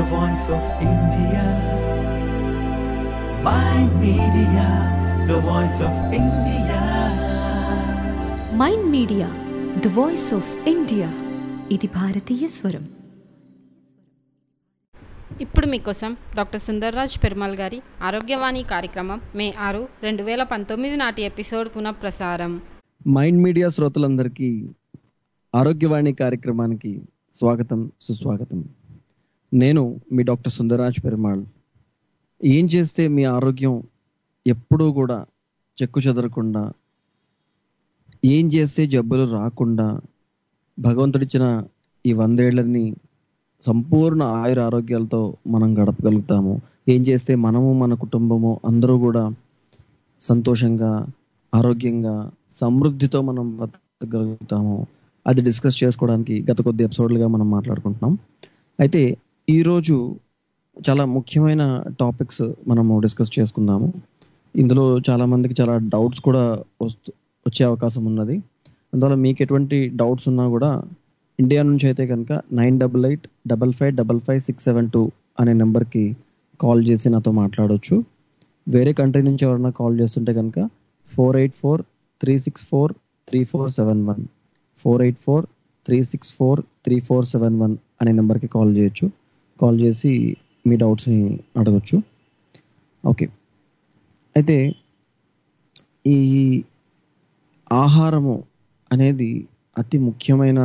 the voice of India. My media, the voice of India. Mind media the voice of India ఇది భారతీయ స్వరం ఇప్పుడు మీకోసం doctor Sundarraj Perumal గారి ఆరోగ్యవాణి కార్యక్రమం మే ఆరు రెండు వేల పంతొమ్మిది నాటి ఎపిసోడ్ పునఃప్రసారం మైండ్ మీడియా శ్రోతలందరికీ ఆరోగ్యవాణి కార్యక్రమానికి స్వాగతం సుస్వాగతం నేను మీ డాక్టర్ సుందరాజ్ పెరుమాళ్ ఏం చేస్తే మీ ఆరోగ్యం ఎప్పుడూ కూడా చెక్కు చెదరకుండా ఏం చేస్తే జబ్బులు రాకుండా భగవంతుడిచ్చిన ఈ వందేళ్లని సంపూర్ణ ఆయుర ఆరోగ్యాలతో మనం గడపగలుగుతాము ఏం చేస్తే మనము మన కుటుంబము అందరూ కూడా సంతోషంగా ఆరోగ్యంగా సమృద్ధితో మనం బతకగలుగుతాము అది డిస్కస్ చేసుకోవడానికి గత కొద్ది ఎపిసోడ్లుగా మనం మాట్లాడుకుంటున్నాం అయితే ఈరోజు చాలా ముఖ్యమైన టాపిక్స్ మనము డిస్కస్ చేసుకుందాము ఇందులో చాలా మందికి చాలా డౌట్స్ కూడా వస్తు వచ్చే అవకాశం ఉన్నది అందువల్ల మీకు ఎటువంటి డౌట్స్ ఉన్నా కూడా ఇండియా నుంచి అయితే కనుక nine double eight double five double five six seven two అనే నెంబర్కి కాల్ చేసి నాతో మాట్లాడవచ్చు వేరే కంట్రీ నుంచి ఎవరైనా కాల్ చేస్తుంటే కనుక four eight four three six four three four seven one four eight four three six four three four seven one అనే నెంబర్కి కాల్ చేయొచ్చు కాల్ చేసి మీ డౌట్స్ని అడగచ్చు ఓకే అయితే ఈ ఆహారము అనేది అతి ముఖ్యమైన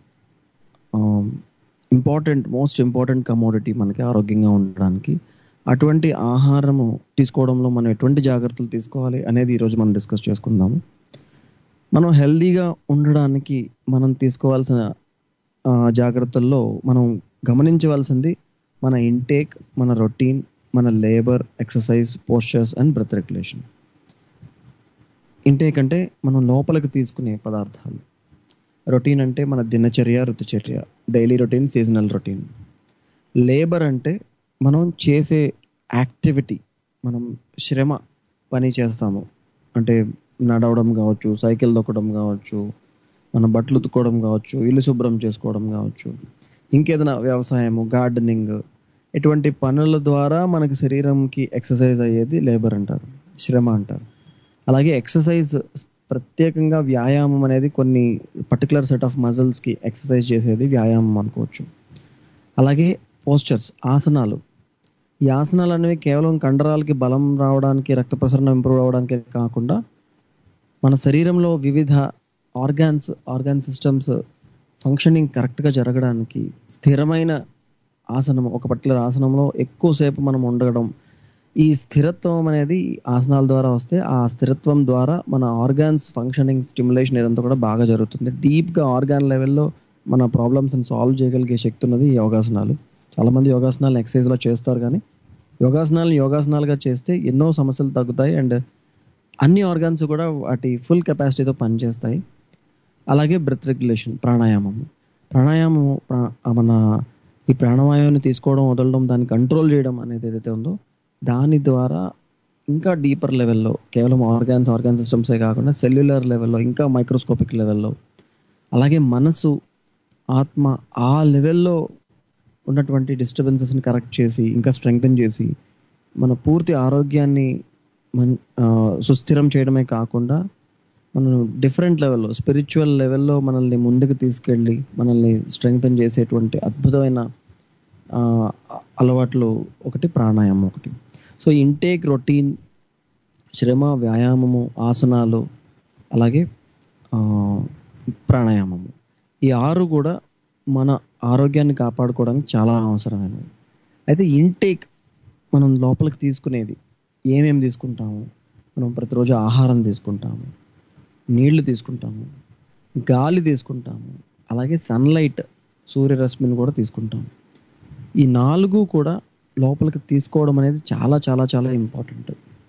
ఇంపార్టెంట్ మోస్ట్ ఇంపార్టెంట్ కమోడిటీ మనకి ఆరోగ్యంగా ఉండడానికి అటువంటి ఆహారము తీసుకోవడంలో మనం ఎటువంటి జాగ్రత్తలు తీసుకోవాలి అనేది ఈరోజు మనం డిస్కస్ చేసుకుందాము మనం హెల్దీగా ఉండడానికి మనం తీసుకోవాల్సిన ఆ, జాగ్రత్తల్లో మనం గమనించవలసింది మన ఇంటేక్ మన రొటీన్ మన labour exercise postures and breath regulation intake అంటే మనం లోపలికి తీసుకునే పదార్థాలు రొటీన్ అంటే మన దినచర్య ఋతుచర్య daily routine seasonal routine labour అంటే మనం చేసే యాక్టివిటీ మనం శ్రమ పని చేస్తాము అంటే నడవడం కావచ్చు సైకిల్ తొక్కడం కావచ్చు మన బట్టలు ఉతుక్కోవడం కావచ్చు ఇల్లు శుభ్రం చేసుకోవడం కావచ్చు ఇంకేదైనా వ్యవసాయము గార్డెనింగ్ ఇటువంటి పనుల ద్వారా మనకి శరీరంకి ఎక్సర్సైజ్ అయ్యేది లేబర్ అంటారు శ్రమ అంటారు అలాగే ఎక్సర్సైజ్ ప్రత్యేకంగా వ్యాయామం అనేది కొన్ని పర్టికులర్ సెట్ ఆఫ్ మజిల్స్కి ఎక్సర్సైజ్ చేసేది వ్యాయామం అనుకోవచ్చు అలాగే పోస్చర్స్ ఆసనాలు ఈ ఆసనాలు అనేవి కేవలం కండరాలకి బలం రావడానికి రక్త ప్రసరణ ఇంప్రూవ్ అవడానికి కాకుండా మన శరీరంలో వివిధ ఆర్గాన్స్ ఆర్గాన్ సిస్టమ్స్ ఫంక్షనింగ్ కరెక్ట్గా జరగడానికి స్థిరమైన ఆసనం ఒక పర్టికులర్ ఆసనంలో ఎక్కువసేపు మనం ఉండడం ఈ స్థిరత్వం అనేది ఆసనాల ద్వారా వస్తే ఆ స్థిరత్వం ద్వారా మన ఆర్గాన్స్ ఫంక్షనింగ్ స్టిమ్యులేషన్ ఇదంతా కూడా బాగా జరుగుతుంది డీప్గా ఆర్గాన్ లెవెల్లో మన ప్రాబ్లమ్స్ని సాల్వ్ చేయగలిగే శక్తి ఉన్నది ఈ యోగాసనాలు చాలామంది యోగాసనాలు ఎక్సర్సైజ్లో చేస్తారు కానీ యోగాసనాలు యోగాసనాలుగా చేస్తే ఎన్నో సమస్యలు తగ్గుతాయి అండ్ అన్ని ఆర్గాన్స్ కూడా వాటి ఫుల్ కెపాసిటీతో పనిచేస్తాయి అలాగే బ్రెత్ రెగ్యులేషన్ ప్రాణాయామం ప్రాణాయామం ప్రా- మన ఈ ప్రాణవాయువుని తీసుకోవడం వదలడం దాన్ని కంట్రోల్ చేయడం అనేది ఏదైతే ఉందో దాని ద్వారా ఇంకా డీపర్ లెవెల్లో కేవలం ఆర్గాన్స్ ఆర్గాన్ సిస్టమ్సే కాకుండా సెల్యులర్ లెవెల్లో ఇంకా మైక్రోస్కోపిక్ లెవెల్లో అలాగే మనసు ఆత్మ ఆ లెవెల్లో ఉన్నటువంటి డిస్టర్బెన్సెస్ని కరెక్ట్ చేసి ఇంకా స్ట్రెంగ్తన్ చేసి మన పూర్తి ఆరోగ్యాన్ని మన్ ఆ, సుస్థిరం చేయడమే కాకుండా మనం డిఫరెంట్ లెవెల్లో స్పిరిచువల్ లెవెల్లో మనల్ని ముందుకు తీసుకెళ్ళి మనల్ని స్ట్రెంగ్తన్ చేసేటువంటి అద్భుతమైన ఆ, అలవాట్లు ఒకటి ప్రాణాయామం ఒకటి సో ఇంటేక్ రొటీన్ శ్రమ వ్యాయామము ఆసనాలు అలాగే ఆ, ప్రాణాయామము ఈ ఆరు కూడా మన ఆరోగ్యాన్ని కాపాడుకోవడానికి చాలా అవసరమైనవి అయితే ఇంటేక్ మనం లోపలికి తీసుకునేది ఏమేమి తీసుకుంటాము మనం ప్రతిరోజు ఆహారం తీసుకుంటాము నీళ్లు తీసుకుంటాము గాలి తీసుకుంటాము అలాగే సన్లైట్ సూర్యరశ్మిని కూడా తీసుకుంటాము ఈ నాలుగు కూడా లోపలికి తీసుకోవడం అనేది చాలా చాలా చాలా ఇంపార్టెంట్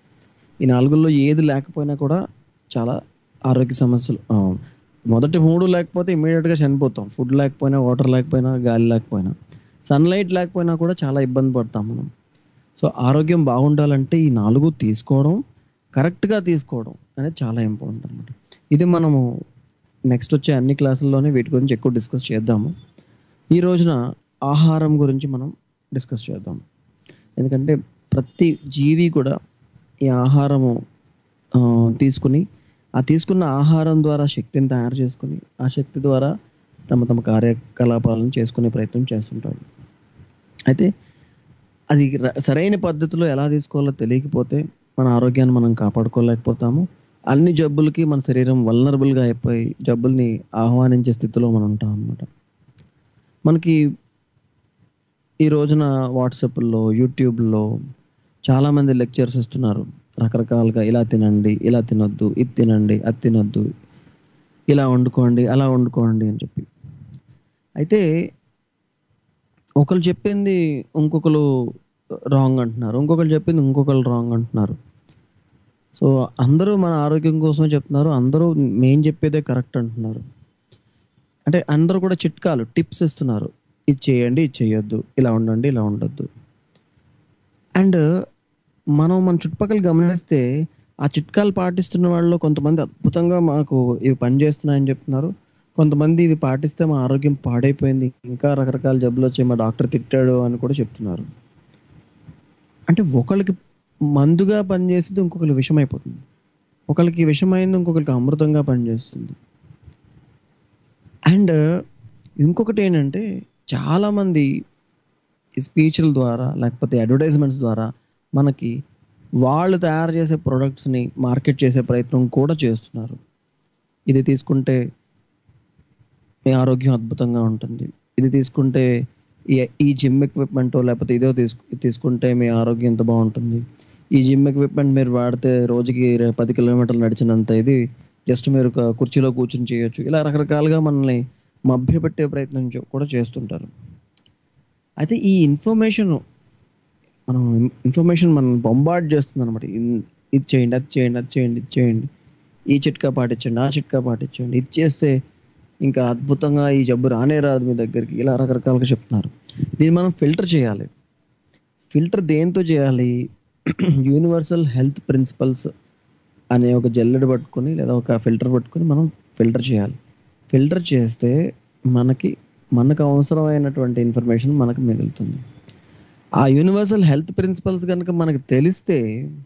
ఈ నాలుగుల్లో ఏది లేకపోయినా కూడా చాలా ఆరోగ్య సమస్యలు ఆ, మొదటి మూడు లేకపోతే ఇమీడియట్గా చనిపోతాం ఫుడ్ లేకపోయినా వాటర్ లేకపోయినా గాలి లేకపోయినా సన్లైట్ లేకపోయినా కూడా చాలా ఇబ్బంది పడతాం మనం సో ఆరోగ్యం బాగుండాలంటే ఈ నాలుగు తీసుకోవడం కరెక్ట్గా తీసుకోవడం అనేది చాలా ఇంపార్టెంట్ అనమాట ఇది మనము నెక్స్ట్ వచ్చే అన్ని క్లాసుల్లోనే వీటి గురించి ఎక్కువ డిస్కస్ చేద్దాము ఈ రోజున ఆహారం గురించి మనం డిస్కస్ చేద్దాం ఎందుకంటే ప్రతి జీవి కూడా ఈ ఆహారము ఆ, తీసుకుని ఆ తీసుకున్న ఆహారం ద్వారా శక్తిని తయారు చేసుకుని ఆ శక్తి ద్వారా తమ తమ కార్యకలాపాలను చేసుకునే ప్రయత్నం చేస్తుంటాడు అయితే అది ర- సరైన పద్ధతిలో ఎలా తీసుకోవాలో తెలియకపోతే మన ఆరోగ్యాన్ని మనం కాపాడుకోలేకపోతాము అన్ని జబ్బులకి మన శరీరం vulnerable గా అయిపోయి జబ్బుల్ని ఆహ్వానించే స్థితిలో మనం ఉంటాం అన్నమాట మనకి ఈ రోజున వాట్సాప్లో యూట్యూబ్లో చాలా మంది లెక్చర్స్ ఇస్తున్నారు రకరకాలుగా ఇలా తినండి ఇలా తినొద్దు ఇది తినండి అది తినొద్దు ఇలా వండుకోండి అలా వండుకోండి అని చెప్పి అయితే ఒకరు చెప్పింది ఇంకొకరు రాంగ్ అంటున్నారు ఇంకొకరు చెప్పింది ఇంకొకరు రాంగ్ అంటున్నారు సో అందరూ మన ఆరోగ్యం కోసమే చెప్తున్నారు అందరూ మేం చెప్పేదే కరెక్ట్ అంటున్నారు అంటే అందరూ కూడా చిట్కాలు టిప్స్ ఇస్తున్నారు ఇది చేయండి ఇది చేయొద్దు ఇలా ఉండండి ఇలా ఉండొద్దు అండ్ మనం మన చుట్టుపక్కల గమనిస్తే ఆ చిట్కాలు పాటిస్తున్న వాళ్ళలో కొంతమంది అద్భుతంగా మాకు ఇవి పనిచేస్తున్నాయని చెప్తున్నారు కొంతమంది ఇవి పాటిస్తే మా ఆరోగ్యం పాడైపోయింది ఇంకా రకరకాల జబ్బులు వచ్చాయి మా డాక్టర్ తిట్టాడు అని కూడా చెప్తున్నారు అంటే ఒకళ్ళకి మందుగా పనిచేసేది ఇంకొకరికి విషం అయిపోతుంది ఒకరికి విషమైంది ఇంకొకరికి అమృతంగా పనిచేస్తుంది అండ్ ఇంకొకటి ఏంటంటే చాలా మంది ఈ స్పీచ్ల ద్వారా లేకపోతే అడ్వర్టైజ్మెంట్స్ ద్వారా మనకి వాళ్ళు తయారు చేసే ప్రొడక్ట్స్ని మార్కెట్ చేసే ప్రయత్నం కూడా చేస్తున్నారు ఇది తీసుకుంటే మీ ఆరోగ్యం అద్భుతంగా ఉంటుంది ఇది తీసుకుంటే ఈ- ఈ జిమ్ ఎక్విప్మెంట్ లేకపోతే ఇదో తీసుకు తీసుకుంటే మీ ఆరోగ్యం ఎంత బాగుంటుంది ఈ జిమ్ ఎక్విప్మెంట్ మీరు వాడితే రోజుకి రే- పది కిలోమీటర్లు నడిచినంత ఇది జస్ట్ మీరు ఒక కుర్చీలో కూర్చుని చేయొచ్చు ఇలా రకరకాలుగా మనల్ని మభ్యపెట్టే ప్రయత్నం చే- కూడా చేస్తుంటారు అయితే ఈ ఇన్ఫర్మేషన్ మనం ఇన్ఫర్మేషన్ మనం బొంబార్డ్ చేస్తుంది అనమాట ఇది చేయండి అది చేయండి అది చేయండి ఇది చేయండి ఈ చిట్కా పాటించండి ఆ చిట్కా పాటించండి ఇది చేస్తే ఇంకా అద్భుతంగా ఈ జబ్బు రానే రాదు మీ దగ్గరికి ఇలా రకరకాలుగా చెప్తున్నారు దీన్ని మనం ఫిల్టర్ చేయాలి ఫిల్టర్ దేంతో చేయాలి యూనివర్సల్ హెల్త్ ప్రిన్సిపల్స్ అనే ఒక జల్లెడ పట్టుకొని లేదా ఒక ఫిల్టర్ పట్టుకొని మనం ఫిల్టర్ చేయాలి ఫిల్టర్ చేస్తే మనకి మనకు అవసరమైనటువంటి ఇన్ఫర్మేషన్ మనకు మిగులుతుంది ఆ యూనివర్సల్ హెల్త్ ప్రిన్సిపల్స్ కనుక మనకు తెలిస్తే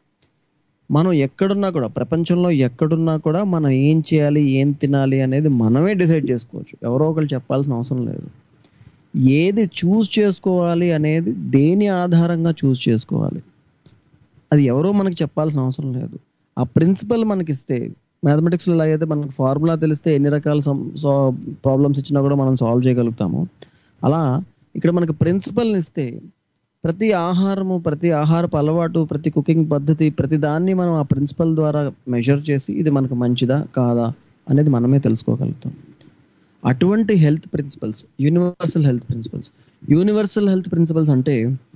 మనం ఎక్కడున్నా కూడా ప్రపంచంలో ఎక్కడున్నా కూడా మనం ఏం చేయాలి ఏం తినాలి అనేది మనమే డిసైడ్ చేసుకోవచ్చు ఎవరో ఒకరు చెప్పాల్సిన అవసరం లేదు ఏది చూస్ చేసుకోవాలి అనేది దేని ఆధారంగా చూస్ చేసుకోవాలి అది ఎవరో మనకి చెప్పాల్సిన అవసరం లేదు ఆ ప్రిన్సిపల్ మనకి ఇస్తే మ్యాథమెటిక్స్లో అయితే మనకు ఫార్ములా తెలిస్తే ఎన్ని రకాల ప్రాబ్లమ్స్ ఇచ్చినా కూడా మనం సాల్వ్ చేయగలుగుతాము అలా ఇక్కడ మనకి ప్రిన్సిపల్ని ఇస్తే ప్రతి ఆహారము ప్రతి ఆహారపు అలవాటు ప్రతి కుకింగ్ పద్ధతి ప్రతి దాన్ని మనం ఆ ప్రిన్సిపల్ ద్వారా మెజర్ చేసి ఇది మనకు మంచిదా కాదా అనేది మనమే తెలుసుకోగలుగుతాం అటువంటి health principles universal health principles universal health principles అంటే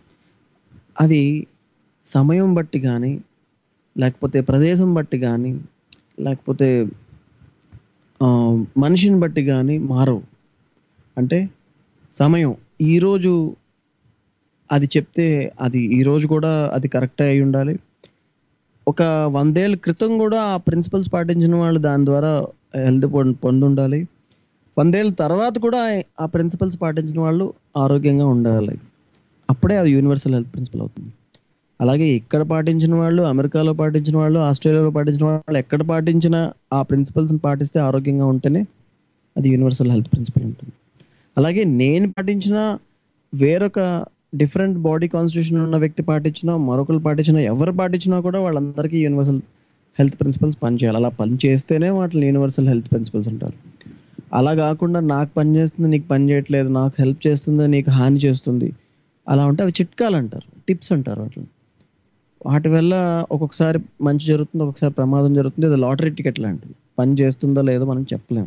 అవి సమయం బట్టి కానీ లేకపోతే ప్రదేశం బట్టి కానీ లేకపోతే ఆ, మనిషిని బట్టి కానీ మారవు అంటే సమయం ఈరోజు అది చెప్తే అది ఈరోజు కూడా అది కరెక్ట్ అయి ఉండాలి ఒక వందేళ్ళ క్రితం కూడా ఆ ప్రిన్సిపల్స్ పాటించిన వాళ్ళు దాని ద్వారా హెల్త్ పొంది ఉండాలి వందేళ్ళ తర్వాత కూడా ఆ ప్రిన్సిపల్స్ పాటించిన వాళ్ళు ఆరోగ్యంగా ఉండాలి అప్పుడే అది యూనివర్సల్ హెల్త్ ప్రిన్సిపల్ అవుతుంది అలాగే ఇక్కడ పాటించిన వాళ్ళు అమెరికాలో పాటించిన వాళ్ళు ఆస్ట్రేలియాలో పాటించిన వాళ్ళు ఎక్కడ పాటించిన ఆ ప్రిన్సిపల్స్ని పాటిస్తే ఆరోగ్యంగా ఉంటేనే అది యూనివర్సల్ హెల్త్ ప్రిన్సిపల్ ఉంటుంది అలాగే నేను పాటించిన వేరొక డిఫరెంట్ బాడీ కాన్స్టిట్యూషన్ ఉన్న వ్యక్తి పాటించినా మరొకరు పాటించినా ఎవరు పాటించినా కూడా వాళ్ళందరికీ యూనివర్సల్ హెల్త్ ప్రిన్సిపల్స్ పనిచేయాలి అలా పని చేస్తేనే వాటిని యూనివర్సల్ హెల్త్ ప్రిన్సిపల్స్ అంటారు అలా కాకుండా నాకు పని చేస్తుంది నీకు పని చేయట్లేదు నాకు హెల్ప్ చేస్తుంది నీకు హాని చేస్తుంది అలా ఉంటే అవి చిట్కాలు అంటారు టిప్స్ అంటారు వాటిని వాటి వల్ల ఒక్కొక్కసారి మంచి జరుగుతుంది ఒక్కొక్కసారి ప్రమాదం జరుగుతుంది అది లాటరీ టికెట్ లాంటిది పని చేస్తుందో లేదో మనం చెప్పలేము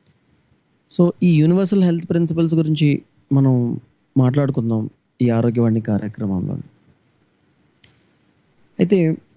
సో ఈ యూనివర్సల్ హెల్త్ ప్రిన్సిపల్స్ గురించి మనం మాట్లాడుకుందాం ఈ ఆరోగ్యవాణి కార్యక్రమంలో అయితే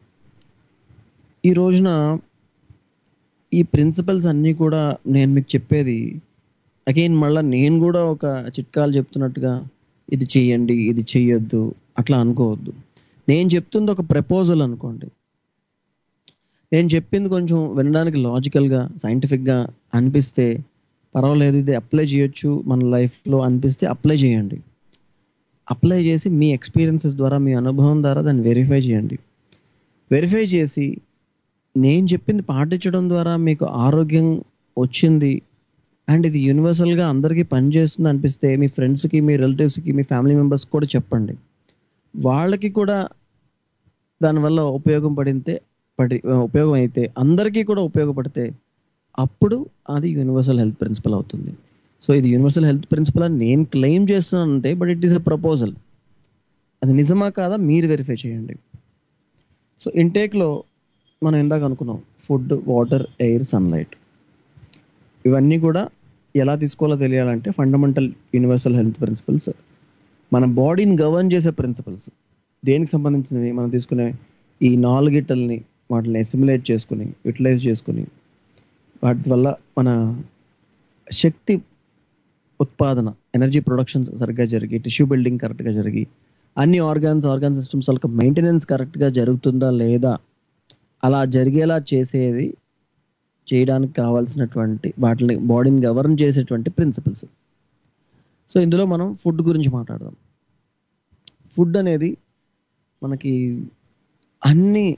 ఈ రోజున ఈ ప్రిన్సిపల్స్ అన్నీ కూడా నేను మీకు చెప్పేది అగైన్ మళ్ళీ నేను కూడా ఒక చిట్కాలు చెప్తున్నట్టుగా ఇది చెయ్యండి ఇది చెయ్యొద్దు అట్లా అనుకోవద్దు నేను చెప్తుంది ఒక ప్రపోజల్ అనుకోండి నేను చెప్పింది కొంచెం వినడానికి లాజికల్గా సైంటిఫిక్గా అనిపిస్తే పర్వాలేదు ఇది అప్లై చేయొచ్చు మన లైఫ్లో అనిపిస్తే అప్లై చేయండి అప్లై చేసి మీ ఎక్స్పీరియన్సెస్ ద్వారా మీ అనుభవం ద్వారా దాన్ని వెరిఫై చేయండి వెరిఫై చేసి నేను చెప్పింది పాటించడం ద్వారా మీకు ఆరోగ్యం వచ్చింది అండ్ ఇది యూనివర్సల్గా అందరికీ పనిచేస్తుంది అనిపిస్తే మీ ఫ్రెండ్స్కి మీ రిలేటివ్స్కి మీ ఫ్యామిలీ మెంబర్స్కి కూడా చెప్పండి వాళ్ళకి కూడా దానివల్ల ఉపయోగం పడితే పడి ఉపయోగం అయితే అందరికీ కూడా ఉపయోగపడితే అప్పుడు అది యూనివర్సల్ హెల్త్ ప్రిన్సిపల్ అవుతుంది సో ఇది యూనివర్సల్ హెల్త్ ప్రిన్సిపల్ అని నేను క్లెయిమ్ చేస్తున్నాను అంతే but it is a proposal అది నిజమా కాదా మీరు వెరిఫై చేయండి సో ఇంటేక్లో మనం ఇందాక అనుకున్నాం ఫుడ్ వాటర్ ఎయిర్ సన్లైట్ ఇవన్నీ కూడా ఎలా తీసుకోవాలో తెలియాలంటే ఫండమెంటల్ యూనివర్సల్ హెల్త్ ప్రిన్సిపల్స్ మన బాడీని గవర్న్ చేసే ప్రిన్సిపల్స్ దేనికి సంబంధించినవి మనం తీసుకునే ఈ నాలుగిట్టల్ని వాటిని ఎసిములేట్ చేసుకుని యూటిలైజ్ చేసుకుని వాటి వల్ల మన శక్తి ఉత్పాదన ఎనర్జీ ప్రొడక్షన్ సరిగ్గా జరిగి టిష్యూ బిల్డింగ్ కరెక్ట్గా జరిగి అన్ని ఆర్గాన్స్ ఆర్గాన్ సిస్టమ్స్ వాళ్ళకి మెయింటెనెన్స్ కరెక్ట్గా జరుగుతుందా లేదా అలా జరిగేలా చేసేది చేయడానికి కావాల్సినటువంటి వాటిని బాడీని గవర్న్ చేసేటువంటి ప్రిన్సిపల్స్ సో ఇందులో మనం ఫుడ్ గురించి మాట్లాడదాం ఫుడ్ అనేది మనకి అన్ని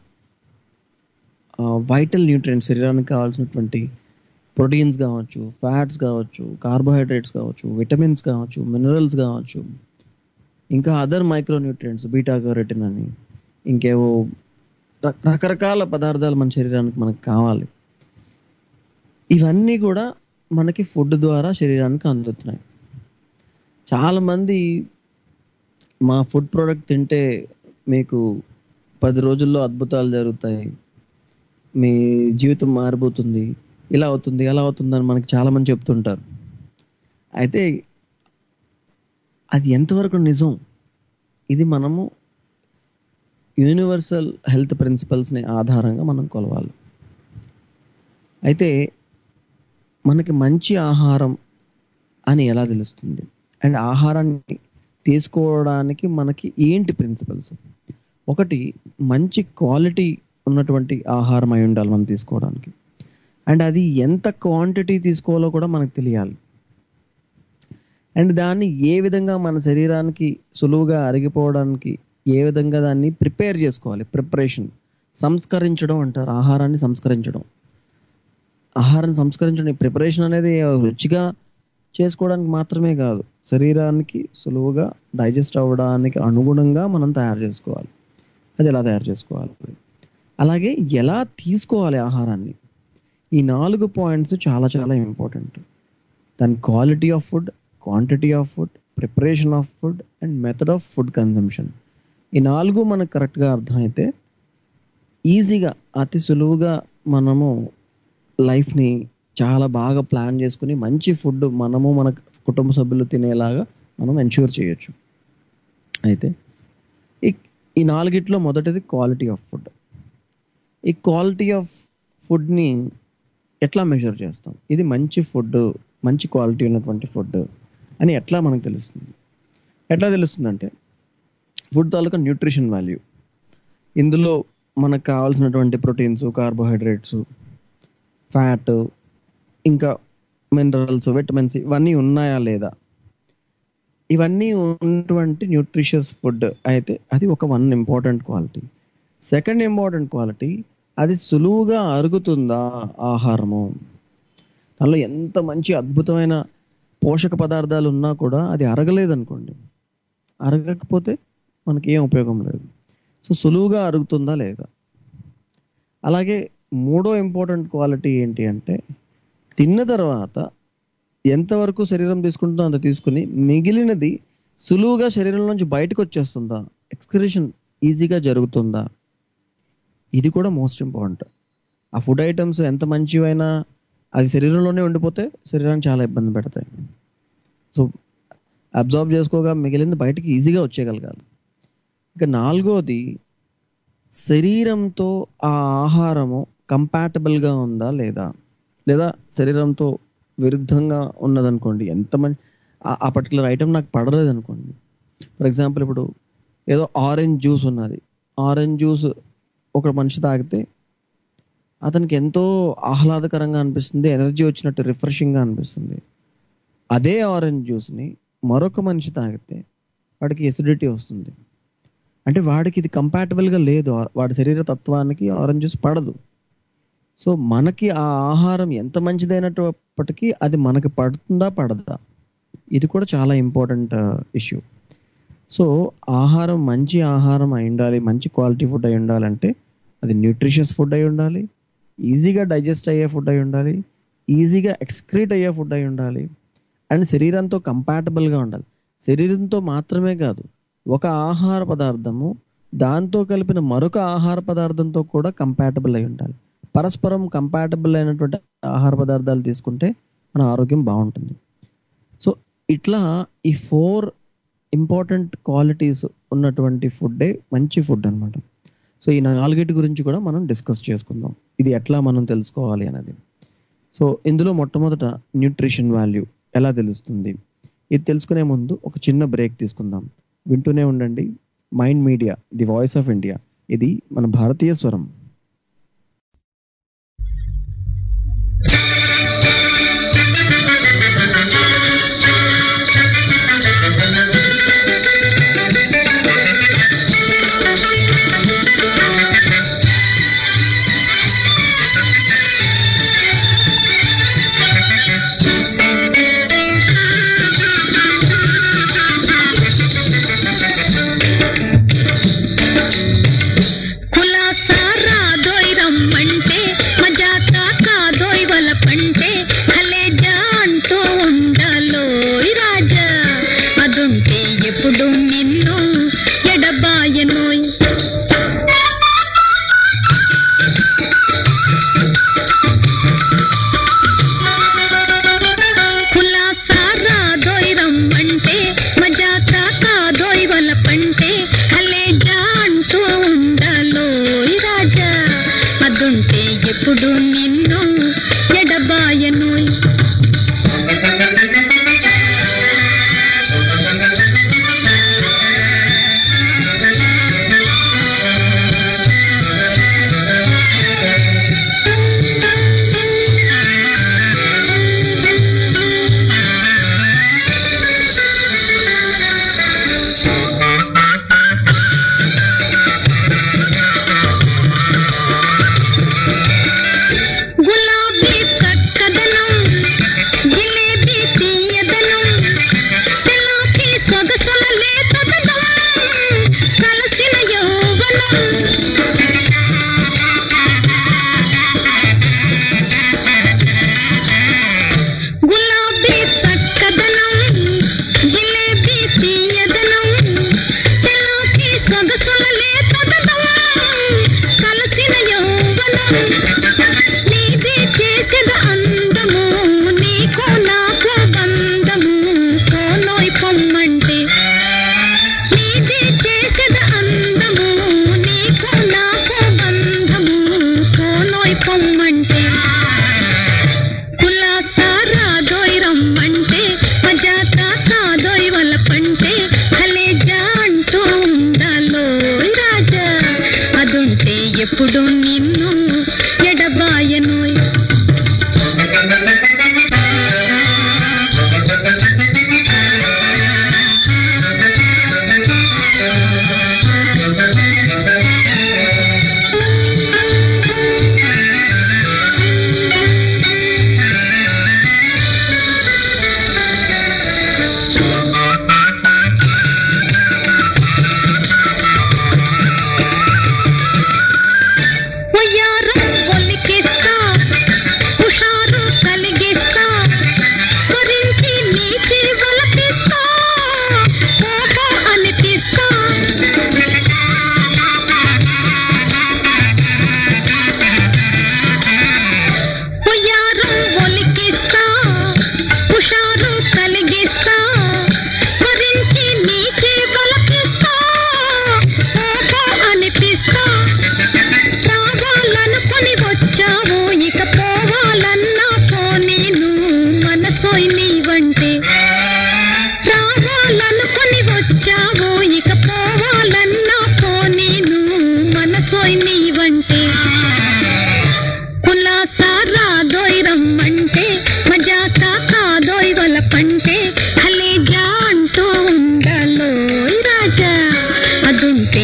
వైటల్ న్యూట్రియంట్స్ శరీరానికి కావాల్సినటువంటి ప్రోటీన్స్ కావచ్చు ఫ్యాట్స్ కావచ్చు కార్బోహైడ్రేట్స్ కావచ్చు విటమిన్స్ కావచ్చు మినరల్స్ కావచ్చు ఇంకా other micro nutrients beta carotene అని ఇంకేవో ర- రకరకాల పదార్థాలు మన శరీరానికి మనకు కావాలి ఇవన్నీ కూడా మనకి ఫుడ్ ద్వారా శరీరానికి అందుతున్నాయి చాలా మంది మా ఫుడ్ ప్రోడక్ట్ తింటే మీకు పది రోజుల్లో అద్భుతాలు జరుగుతాయి మీ జీవితం మారిపోతుంది ఇలా అవుతుంది అలా అవుతుంది అని మనకి చాలా మంది చెప్తుంటారు అయితే అది ఎంతవరకు నిజం ఇది మనము యూనివర్సల్ హెల్త్ ప్రిన్సిపల్స్ని ఆధారంగా మనం కొలవాలి అయితే మనకి మంచి ఆహారం అని ఎలా తెలుస్తుంది అండ్ ఆహారాన్ని తీసుకోవడానికి మనకి ఏంటి ప్రిన్సిపల్స్ ఒకటి మంచి క్వాలిటీ ఉన్నటువంటి ఆహారం అయి ఉండాలి మనం తీసుకోవడానికి అండ్ అది ఎంత క్వాంటిటీ తీసుకోవాలో కూడా మనకు తెలియాలి అండ్ దాన్ని ఏ విధంగా మన శరీరానికి సులువుగా అరిగిపోవడానికి ఏ విధంగా దాన్ని ప్రిపేర్ చేసుకోవాలి ప్రిపరేషన్ సంస్కరించడం అంటారు ఆహారాన్ని సంస్కరించడం ఆహారం సంస్కరించడం ప్రిపరేషన్ అనేది రుచిగా చేసుకోవడానికి మాత్రమే కాదు శరీరానికి సులువుగా డైజెస్ట్ అవ్వడానికి అనుగుణంగా మనం తయారు చేసుకోవాలి అది ఎలా తయారు చేసుకోవాలి అలాగే ఎలా తీసుకోవాలి ఆహారాన్ని ఈ నాలుగు పాయింట్స్ చాలా చాలా ఇంపార్టెంట్ దాని quality of food quantity of food preparation of food and method of food consumption ఈ నాలుగు మనకు కరెక్ట్గా అర్థమైతే ఈజీగా అతి సులువుగా మనము లైఫ్ని చాలా బాగా ప్లాన్ చేసుకుని మంచి ఫుడ్ మనము మన కుటుంబ సభ్యులు తినేలాగా మనం ఎన్ష్యూర్ చేయొచ్చు అయితే ఈ ఈ నాలుగిట్లో మొదటిది క్వాలిటీ ఆఫ్ ఫుడ్ ఈ క్వాలిటీ ఆఫ్ ఫుడ్ని ఎట్లా మెజర్ చేస్తాం ఇది మంచి ఫుడ్ మంచి క్వాలిటీ ఉన్నటువంటి ఫుడ్ అని ఎట్లా మనకు తెలుస్తుంది ఎట్లా తెలుస్తుందంటే ఫుడ్ తాలూకా న్యూట్రిషన్ వాల్యూ ఇందులో మనకు కావాల్సినటువంటి ప్రోటీన్స్ కార్బోహైడ్రేట్స్ ఫ్యాట్ ఇంకా మినరల్స్ విటమిన్స్ ఇవన్నీ ఉన్నాయా లేదా ఇవన్నీ ఉన్నటువంటి న్యూట్రిషియస్ ఫుడ్ అయితే అది ఒక one important quality second important quality అది సులువుగా అరుగుతుందా ఆహారము దానిలో ఎంత మంచి అద్భుతమైన పోషక పదార్థాలు ఉన్నా కూడా అది అరగలేదు అనుకోండి అరగకపోతే మనకి ఏం ఉపయోగం లేదు సో సులువుగా అరుగుతుందా లేదా అలాగే మూడో ఇంపార్టెంట్ క్వాలిటీ ఏంటి అంటే తిన్న తర్వాత ఎంతవరకు శరీరం తీసుకుంటుందో అంత తీసుకుని మిగిలినది సులువుగా శరీరం నుంచి బయటకు వచ్చేస్తుందా ఎక్స్క్రిషన్ ఈజీగా జరుగుతుందా ఇది కూడా మోస్ట్ ఇంపార్టెంట్ ఆ ఫుడ్ ఐటమ్స్ ఎంత మంచివైనా అది శరీరంలోనే ఉండిపోతే శరీరాన్ని చాలా ఇబ్బంది పెడతాయి సో అబ్జార్బ్ చేసుకోగా మిగిలింది బయటికి ఈజీగా వచ్చేయగలగాలి ఇక నాలుగోది శరీరంతో ఆ ఆహారము కంపాటబుల్గా ఉందా లేదా లేదా శరీరంతో విరుద్ధంగా ఉన్నదనుకోండి ఎంత మంచి ఆ- ఆ పర్టికులర్ ఐటమ్ నాకు పడలేదు అనుకోండి ఫర్ ఎగ్జాంపుల్ ఇప్పుడు ఏదో ఆరెంజ్ జ్యూస్ ఉన్నది ఆరెంజ్ జ్యూస్ ఒక మనిషి తాగితే అతనికి ఎంతో ఆహ్లాదకరంగా అనిపిస్తుంది ఎనర్జీ వచ్చినట్టు రిఫ్రెషింగ్గా అనిపిస్తుంది అదే ఆరెంజ్ జ్యూస్ని మరొక మనిషి తాగితే వాడికి ఎసిడిటీ వస్తుంది అంటే వాడికి ఇది కంపాటబుల్గా లేదు ఆ- వాడి శరీర తత్వానికి ఆరెంజ్ జ్యూస్ పడదు సో మనకి ఆ ఆహారం ఎంత మంచిదైనప్పటికీ అది మనకి పడుతుందా పడదా ఇది కూడా చాలా ఇంపార్టెంట్ ఇష్యూ సో ఆహారం మంచి ఆహారం అయి ఉండాలి మంచి క్వాలిటీ ఫుడ్ అయి ఉండాలంటే అది న్యూట్రిషియస్ ఫుడ్ అయి ఉండాలి ఈజీగా డైజెస్ట్ అయ్యే ఫుడ్ అయి ఉండాలి ఈజీగా ఎక్స్క్రీట్ అయ్యే ఫుడ్ అయి ఉండాలి అండ్ శరీరంతో కంపాటబుల్గా ఉండాలి శరీరంతో మాత్రమే కాదు ఒక ఆహార పదార్థము దాంతో కలిపిన మరొక ఆహార పదార్థంతో కూడా కంపాటబుల్ అయి ఉండాలి పరస్పరం కంపాటబుల్ అయినటువంటి ఆహార పదార్థాలు తీసుకుంటే మన ఆరోగ్యం బాగుంటుంది సో ఇట్లా ఈ ఫోర్ ఇంపార్టెంట్ క్వాలిటీస్ ఉన్నటువంటి ఫుడ్డే మంచి ఫుడ్ అన్నమాట సో ఈ నాలుగిటి గురించి కూడా మనం డిస్కస్ చేసుకుందాం ఇది ఎట్లా మనం తెలుసుకోవాలి అనేది సో ఇందులో మొట్టమొదట న్యూట్రిషన్ వాల్యూ ఎలా తెలుస్తుంది ఇది తెలుసుకునే ముందు ఒక చిన్న బ్రేక్ తీసుకుందాం వింటూనే ఉండండి mind media the voice of India ఇది మన భారతీయ స్వరం కులాసారా దోయ్ రమ్మంటే మజాకా కాదోయ్ వల పంటే కలేజా అంటూ ఉండాలోయ్ రాజా అదుంటే ఎప్పుడు నిన్ను ఎడబాయనోయ్ కులాసారా దోయ్ రమ్మంటే మజాకా కాదోయ్ వల పంటే కలేజా అంటూ ఉండాలోయ్ రాజా అదుంటే ఎప్పుడు నిన్ను ఎడబాయనోయ్ గులాబీ చక్కదనం జిలేబీ తీయదనం చలాకీ సొగసుల లేతదనం కలసిన యౌవనం గులాబీ చక్కదనం జిలేబీ తీయదనం చలాకీ సొగసుల లేతదనం కలసిన యౌవనం నీది చేసేద అందము నీకు నాకు బంధము కోనోయ్ పొమ్మంటే నీది చేసేద అందము నీకు నాకు బంధము కోనోయ్ పొమ్మంటే కులాసారా దోయ్ రమ్మంటే మజాకా కాదోయ్ వల పంటే కలేజా అంటూ ఉండాలోయ్ రాజా అదుంటే ఎప్పుడు నిన్ను ఎడబాయనోయ్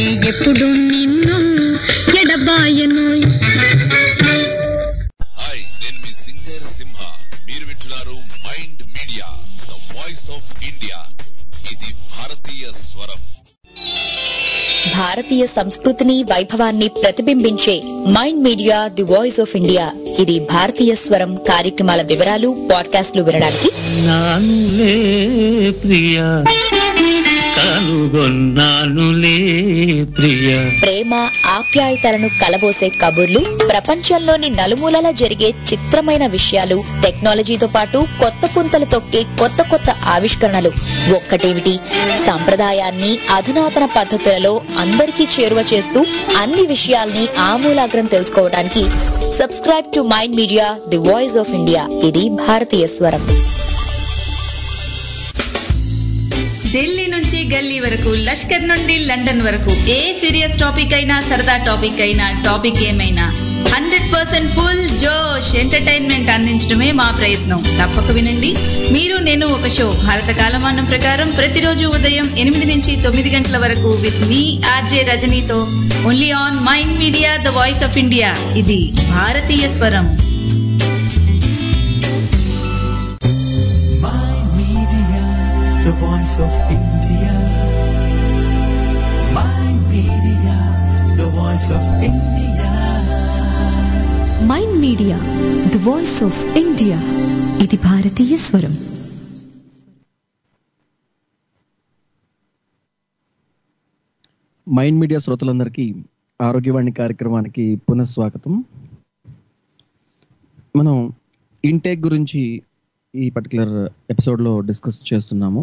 ఎప్పుడు నిన్ను ఎడబాయను హాయ్ నేను మీ సింగర్ సింహ మీరు వింటున్నారు mind media the voice of India ఇది భారతీయ స్వరం భారతీయ సంస్కృతిని వైభవాన్ని ప్రతిబింబించే mind media the voice of India ఇది భారతీయ స్వరం కార్యక్రమాల వివరాలు పాడ్కాస్ట్లు వినడానికి నానులే ప్రియ కనుగొన్నానులే ప్రియ ప్రేమ ఆప్యాయతలను కలబోసే కబుర్లు ప్రపంచంలోని నలుమూలలా జరిగే చిత్రమైన విషయాలు టెక్నాలజీతో పాటు కొత్త పుంతలు తొక్కే కొత్త కొత్త ఆవిష్కరణలు ఒక్కటేమిటి సంప్రదాయాన్ని అధునాతన పద్ధతులలో అందరికీ చేరువ చేస్తూ అన్ని విషయాల్ని ఆమూలాగ్రం తెలుసుకోవడానికి subscribe to Mind media the voice of India ఇది భారతీయ స్వరం ఢిల్లీ నుంచి గల్లీ వరకు లష్కర్ నుండి లండన్ వరకు ఏ సీరియస్ టాపిక్ అయినా సరదా టాపిక్ అయినా టాపిక్ ఏమైనా హండ్రెడ్ పర్సెంట్ ఫుల్ జోష్ ఎంటర్టైన్మెంట్ అందించడమే మా ప్రయత్నం తప్పక వినండి మీరు నేను ఒక షో భారత కాలమానం ప్రకారం ప్రతిరోజు ఉదయం ఎనిమిది నుంచి తొమ్మిది గంటల వరకు విత్ మీ ఆర్జే రజనీతో only on Mind media the voice of India ఇది భారతీయ స్వరం My Media, the voice of India. My Media, the voice of India. Mind media the voice of India ఇది భారతీయ స్వరం మైండ్ మీడియా శ్రోతలందరికీ ఆరోగ్యవాణి కార్యక్రమానికి పునఃస్వాగతం మనం ఇంటేక్ గురించి ఈ పర్టికులర్ ఎపిసోడ్లో డిస్కస్ చేస్తున్నాము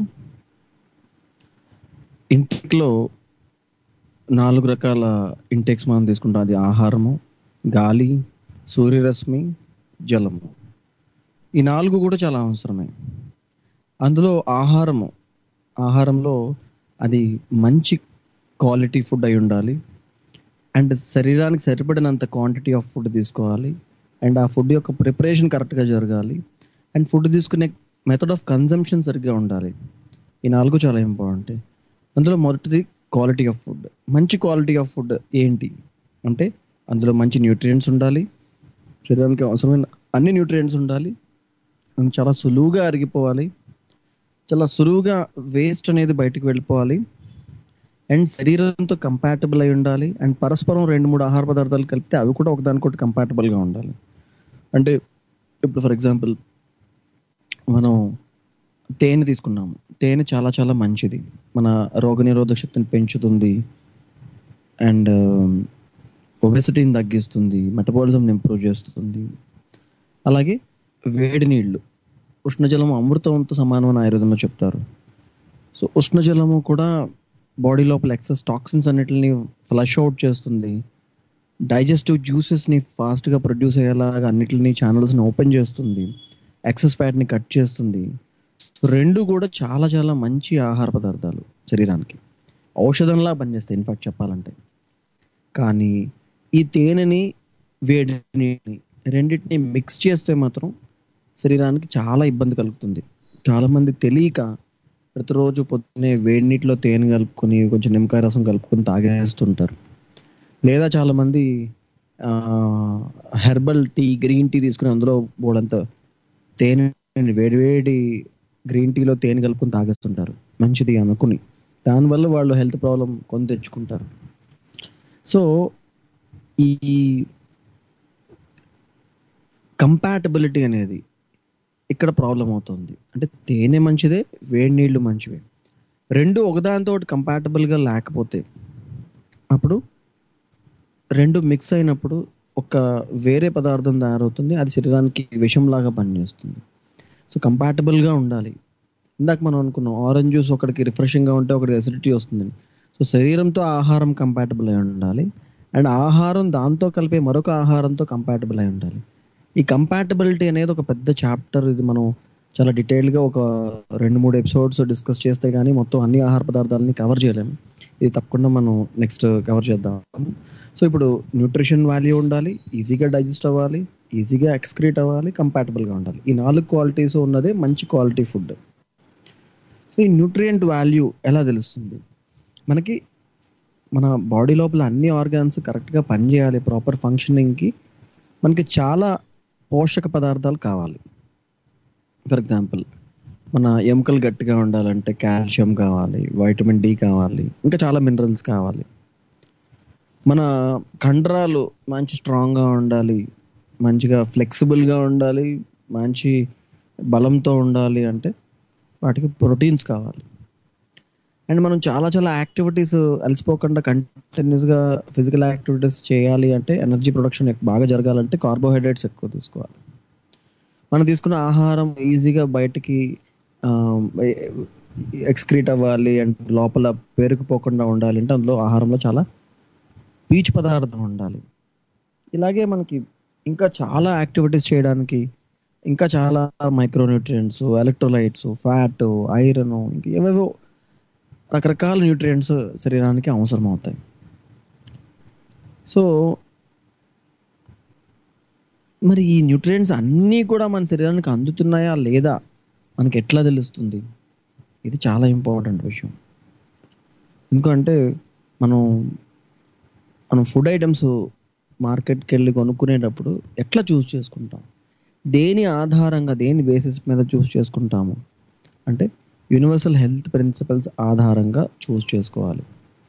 ఇంటేక్లో నాలుగు రకాల ఇంటేక్స్ మనం తీసుకుంటాం అది ఆహారము గాలి సూర్యరశ్మి జలము ఈ నాలుగు కూడా చాలా అవసరమే అందులో ఆహారము ఆహారంలో అది మంచి క్వాలిటీ ఫుడ్ అయి ఉండాలి అండ్ శరీరానికి సరిపడినంత క్వాంటిటీ ఆఫ్ ఫుడ్ తీసుకోవాలి అండ్ ఆ ఫుడ్ యొక్క ప్రిపరేషన్ కరెక్ట్గా జరగాలి అండ్ ఫుడ్ తీసుకునే మెథడ్ ఆఫ్ కన్జంప్షన్ సరిగ్గా ఉండాలి ఈ నాలుగు చాలా ఇంపార్టెంట్ అందులో మొదటిది క్వాలిటీ ఆఫ్ ఫుడ్ మంచి క్వాలిటీ ఆఫ్ ఫుడ్ ఏంటి అంటే అందులో మంచి న్యూట్రియంట్స్ ఉండాలి శరీరానికి అవసరమైన అన్ని న్యూట్రియంట్స్ ఉండాలి అండ్ చాలా సులువుగా అరిగిపోవాలి చాలా సులువుగా వేస్ట్ అనేది బయటికి వెళ్ళిపోవాలి అండ్ శరీరంతో కంపాటబుల్ అయి ఉండాలి అండ్ పరస్పరం రెండు మూడు ఆహార పదార్థాలు కలిపితే అవి కూడా ఒకదానికొకటి compatible గా ఉండాలి అంటే ఇప్పుడు ఫర్ ఎగ్జాంపుల్ మనం తేనె తీసుకున్నాము తేనె చాలా చాలా మంచిది మన రోగనిరోధక శక్తిని పెంచుతుంది అండ్ ఒబెసిటీని తగ్గిస్తుంది మెటబాలిజంని ఇంప్రూవ్ చేస్తుంది అలాగే వేడి నీళ్లు ఉష్ణజలం అమృతంతో సమానం అని ఆయుర్వేదంలో చెప్తారు సో ఉష్ణజలము కూడా బాడీ లోపల ఎక్సెస్ టాక్సిన్స్ అన్నిటిని ఫ్లష్ అవుట్ చేస్తుంది డైజెస్టివ్ జ్యూసెస్ని ఫాస్ట్గా ప్రొడ్యూస్ అయ్యేలాగా అన్నిటిని ఛానల్స్ని ఓపెన్ చేస్తుంది ఎక్సెస్ ఫ్యాట్ని కట్ చేస్తుంది సో రెండు కూడా చాలా చాలా మంచి ఆహార పదార్థాలు శరీరానికి ఔషధంలా పనిచేస్తాయి ఇన్ఫాక్ట్ చెప్పాలంటే కానీ ఈ తేనెని వేడిని రెండింటిని మిక్స్ చేస్తే మాత్రం శరీరానికి చాలా ఇబ్బంది కలుగుతుంది చాలా మంది తెలియక ప్రతిరోజు పొద్దున్నే వేడి నీటిలో తేనె కలుపుకొని కొంచెం నిమ్మకాయ రసం కలుపుకొని తాగేస్తుంటారు లేదా చాలా మంది హెర్బల్ టీ గ్రీన్ టీ తీసుకుని అందులో బోడంత తేనె వేడివేడి గ్రీన్ టీలో తేనె కలుపుకొని తాగేస్తుంటారు మంచిది అనుకుని దానివల్ల వాళ్ళు హెల్త్ ప్రాబ్లం కొని తెచ్చుకుంటారు సో ఈ కంపాటబిలిటీ అనేది ఇక్కడ ప్రాబ్లం అవుతుంది అంటే తేనె మంచిదే వేడి నీళ్లు మంచివే రెండు ఒకదానితో కంపాటబుల్గా లేకపోతే అప్పుడు రెండు మిక్స్ అయినప్పుడు ఒక వేరే పదార్థం తయారవుతుంది అది శరీరానికి విషంలాగా పనిచేస్తుంది సో కంపాటబుల్గా ఉండాలి ఇందాక మనం అనుకున్నాం ఆరెంజ్ జ్యూస్ ఒకటికి రిఫ్రెషింగ్గా ఉంటే ఒకటికి ఎసిడిటీ వస్తుందని సో శరీరంతో ఆహారం కంపాటబుల్ అయి ఉండాలి అండ్ ఆహారం దాంతో కలిపే మరొక ఆహారంతో కంపాటబుల్ అయి ఉండాలి ఈ కంపాటబిలిటీ అనేది ఒక పెద్ద చాప్టర్ ఇది మనం చాలా డీటెయిల్గా ఒక రెండు మూడు ఎపిసోడ్స్ డిస్కస్ చేస్తే కానీ మొత్తం అన్ని ఆహార పదార్థాలని కవర్ చేయలేము ఇది తప్పకుండా మనం నెక్స్ట్ కవర్ చేద్దాం సో ఇప్పుడు న్యూట్రిషన్ వాల్యూ ఉండాలి ఈజీగా డైజెస్ట్ అవ్వాలి ఈజీగా ఎక్స్క్రీట్ అవ్వాలి కంపాటబుల్గా ఉండాలి ఈ నాలుగు క్వాలిటీస్ ఉన్నదే మంచి క్వాలిటీ ఫుడ్ సో ఈ న్యూట్రియంట్ వాల్యూ ఎలా తెలుస్తుంది మనకి మన బాడీ లోపల అన్ని ఆర్గాన్స్ కరెక్ట్గా పనిచేయాలి ప్రాపర్ ఫంక్షనింగ్కి మనకి చాలా పోషక పదార్థాలు కావాలి ఫర్ ఎగ్జాంపుల్ మన ఎముకలు గట్టిగా ఉండాలంటే కాల్షియం కావాలి వైటమిన్ డి కావాలి ఇంకా చాలా మినరల్స్ కావాలి మన కండరాలు మంచి స్ట్రాంగ్గా ఉండాలి మంచిగా ఫ్లెక్సిబుల్గా ఉండాలి మంచి బలంతో ఉండాలి అంటే వాటికి ప్రోటీన్స్ కావాలి అండ్ మనం చాలా చాలా యాక్టివిటీస్ అలసిపోకుండా కంటిన్యూస్గా ఫిజికల్ యాక్టివిటీస్ చేయాలి అంటే ఎనర్జీ ప్రొడక్షన్ బాగా జరగాలంటే కార్బోహైడ్రేట్స్ ఎక్కువ తీసుకోవాలి మనం తీసుకున్న ఆహారం ఈజీగా బయటికి ఎక్స్క్రీట్ అవ్వాలి అండ్ లోపల పేరుకుపోకుండా ఉండాలి అంటే అందులో ఆహారంలో చాలా పీచు పదార్థం ఉండాలి ఇలాగే మనకి ఇంకా చాలా యాక్టివిటీస్ చేయడానికి ఇంకా చాలా మైక్రోన్యూట్రియంట్స్ ఎలక్ట్రోలైట్స్ ఫ్యాట్ ఐరన్ ఇంకా ఏవేవో రకరకాల న్యూట్రియంట్స్ శరీరానికి అవసరం అవుతాయి సో మరి ఈ న్యూట్రియంట్స్ అన్నీ కూడా మన శరీరానికి అందుతున్నాయా లేదా మనకి ఎట్లా తెలుస్తుంది ఇది చాలా ఇంపార్టెంట్ విషయం ఎందుకంటే మనం మనం ఫుడ్ ఐటమ్స్ మార్కెట్కి వెళ్ళి కొనుక్కునేటప్పుడు ఎట్లా చూస్ చేసుకుంటాం దేని ఆధారంగా దేని బేసిస్ మీద చూస్ చేసుకుంటాము అంటే యూనివర్సల్ హెల్త్ ప్రిన్సిపల్స్ ఆధారంగా చూస్ చేసుకోవాలి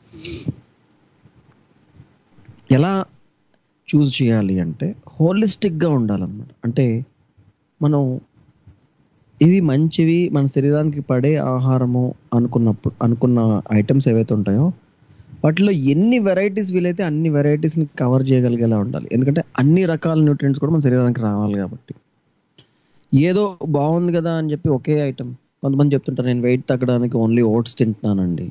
ఎలా చూస్ చేయాలి అంటే హోలిస్టిక్గా ఉండాలన్నమాట అంటే మనం ఇవి మంచివి మన శరీరానికి పడే ఆహారము అనుకున్నప్పుడు అనుకున్న ఐటమ్స్ ఏవైతే ఉంటాయో వాటిలో ఎన్ని వెరైటీస్ వీలైతే అన్ని వెరైటీస్ని కవర్ చేయగలిగేలా ఉండాలి ఎందుకంటే అన్ని రకాల న్యూట్రియంట్స్ కూడా మన శరీరానికి రావాలి కాబట్టి ఏదో బాగుంది కదా అని చెప్పి ఒకే ఐటమ్ కొంతమంది చెప్తుంటారు నేను వెయిట్ తగ్గడానికి ఓన్లీ ఓట్స్ తింటున్నానండి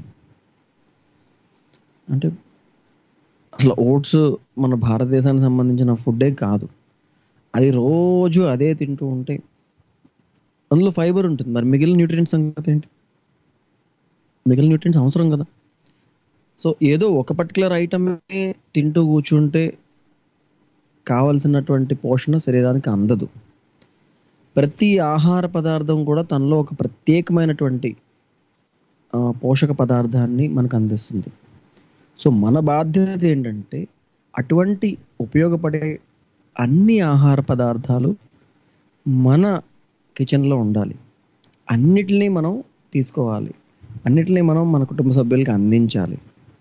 అంటే అసలు ఓట్స్ మన భారతదేశానికి సంబంధించిన ఫుడ్డే కాదు అది రోజు అదే తింటూ ఉంటే అందులో ఫైబర్ ఉంటుంది మరి మిగిలిన న్యూట్రియంట్స్ సంగతి ఏంటి మిగిలిన న్యూట్రియంట్స్ అవసరం కదా సో ఏదో ఒక పర్టికులర్ ఐటమే తింటూ కూర్చుంటే కావలసినటువంటి పోషణ శరీరానికి అందదు ప్రతి ఆహార పదార్థం కూడా తనలో ఒక ప్రత్యేకమైనటువంటి ఆ, పోషక పదార్థాన్ని మనకు అందిస్తుంది సో మన బాధ్యత ఏంటంటే అటువంటి ఉపయోగపడే అన్ని ఆహార పదార్థాలు మన కిచెన్లో ఉండాలి అన్నిటినీ మనం తీసుకోవాలి అన్నిటినీ మనం మన కుటుంబ సభ్యులకి అందించాలి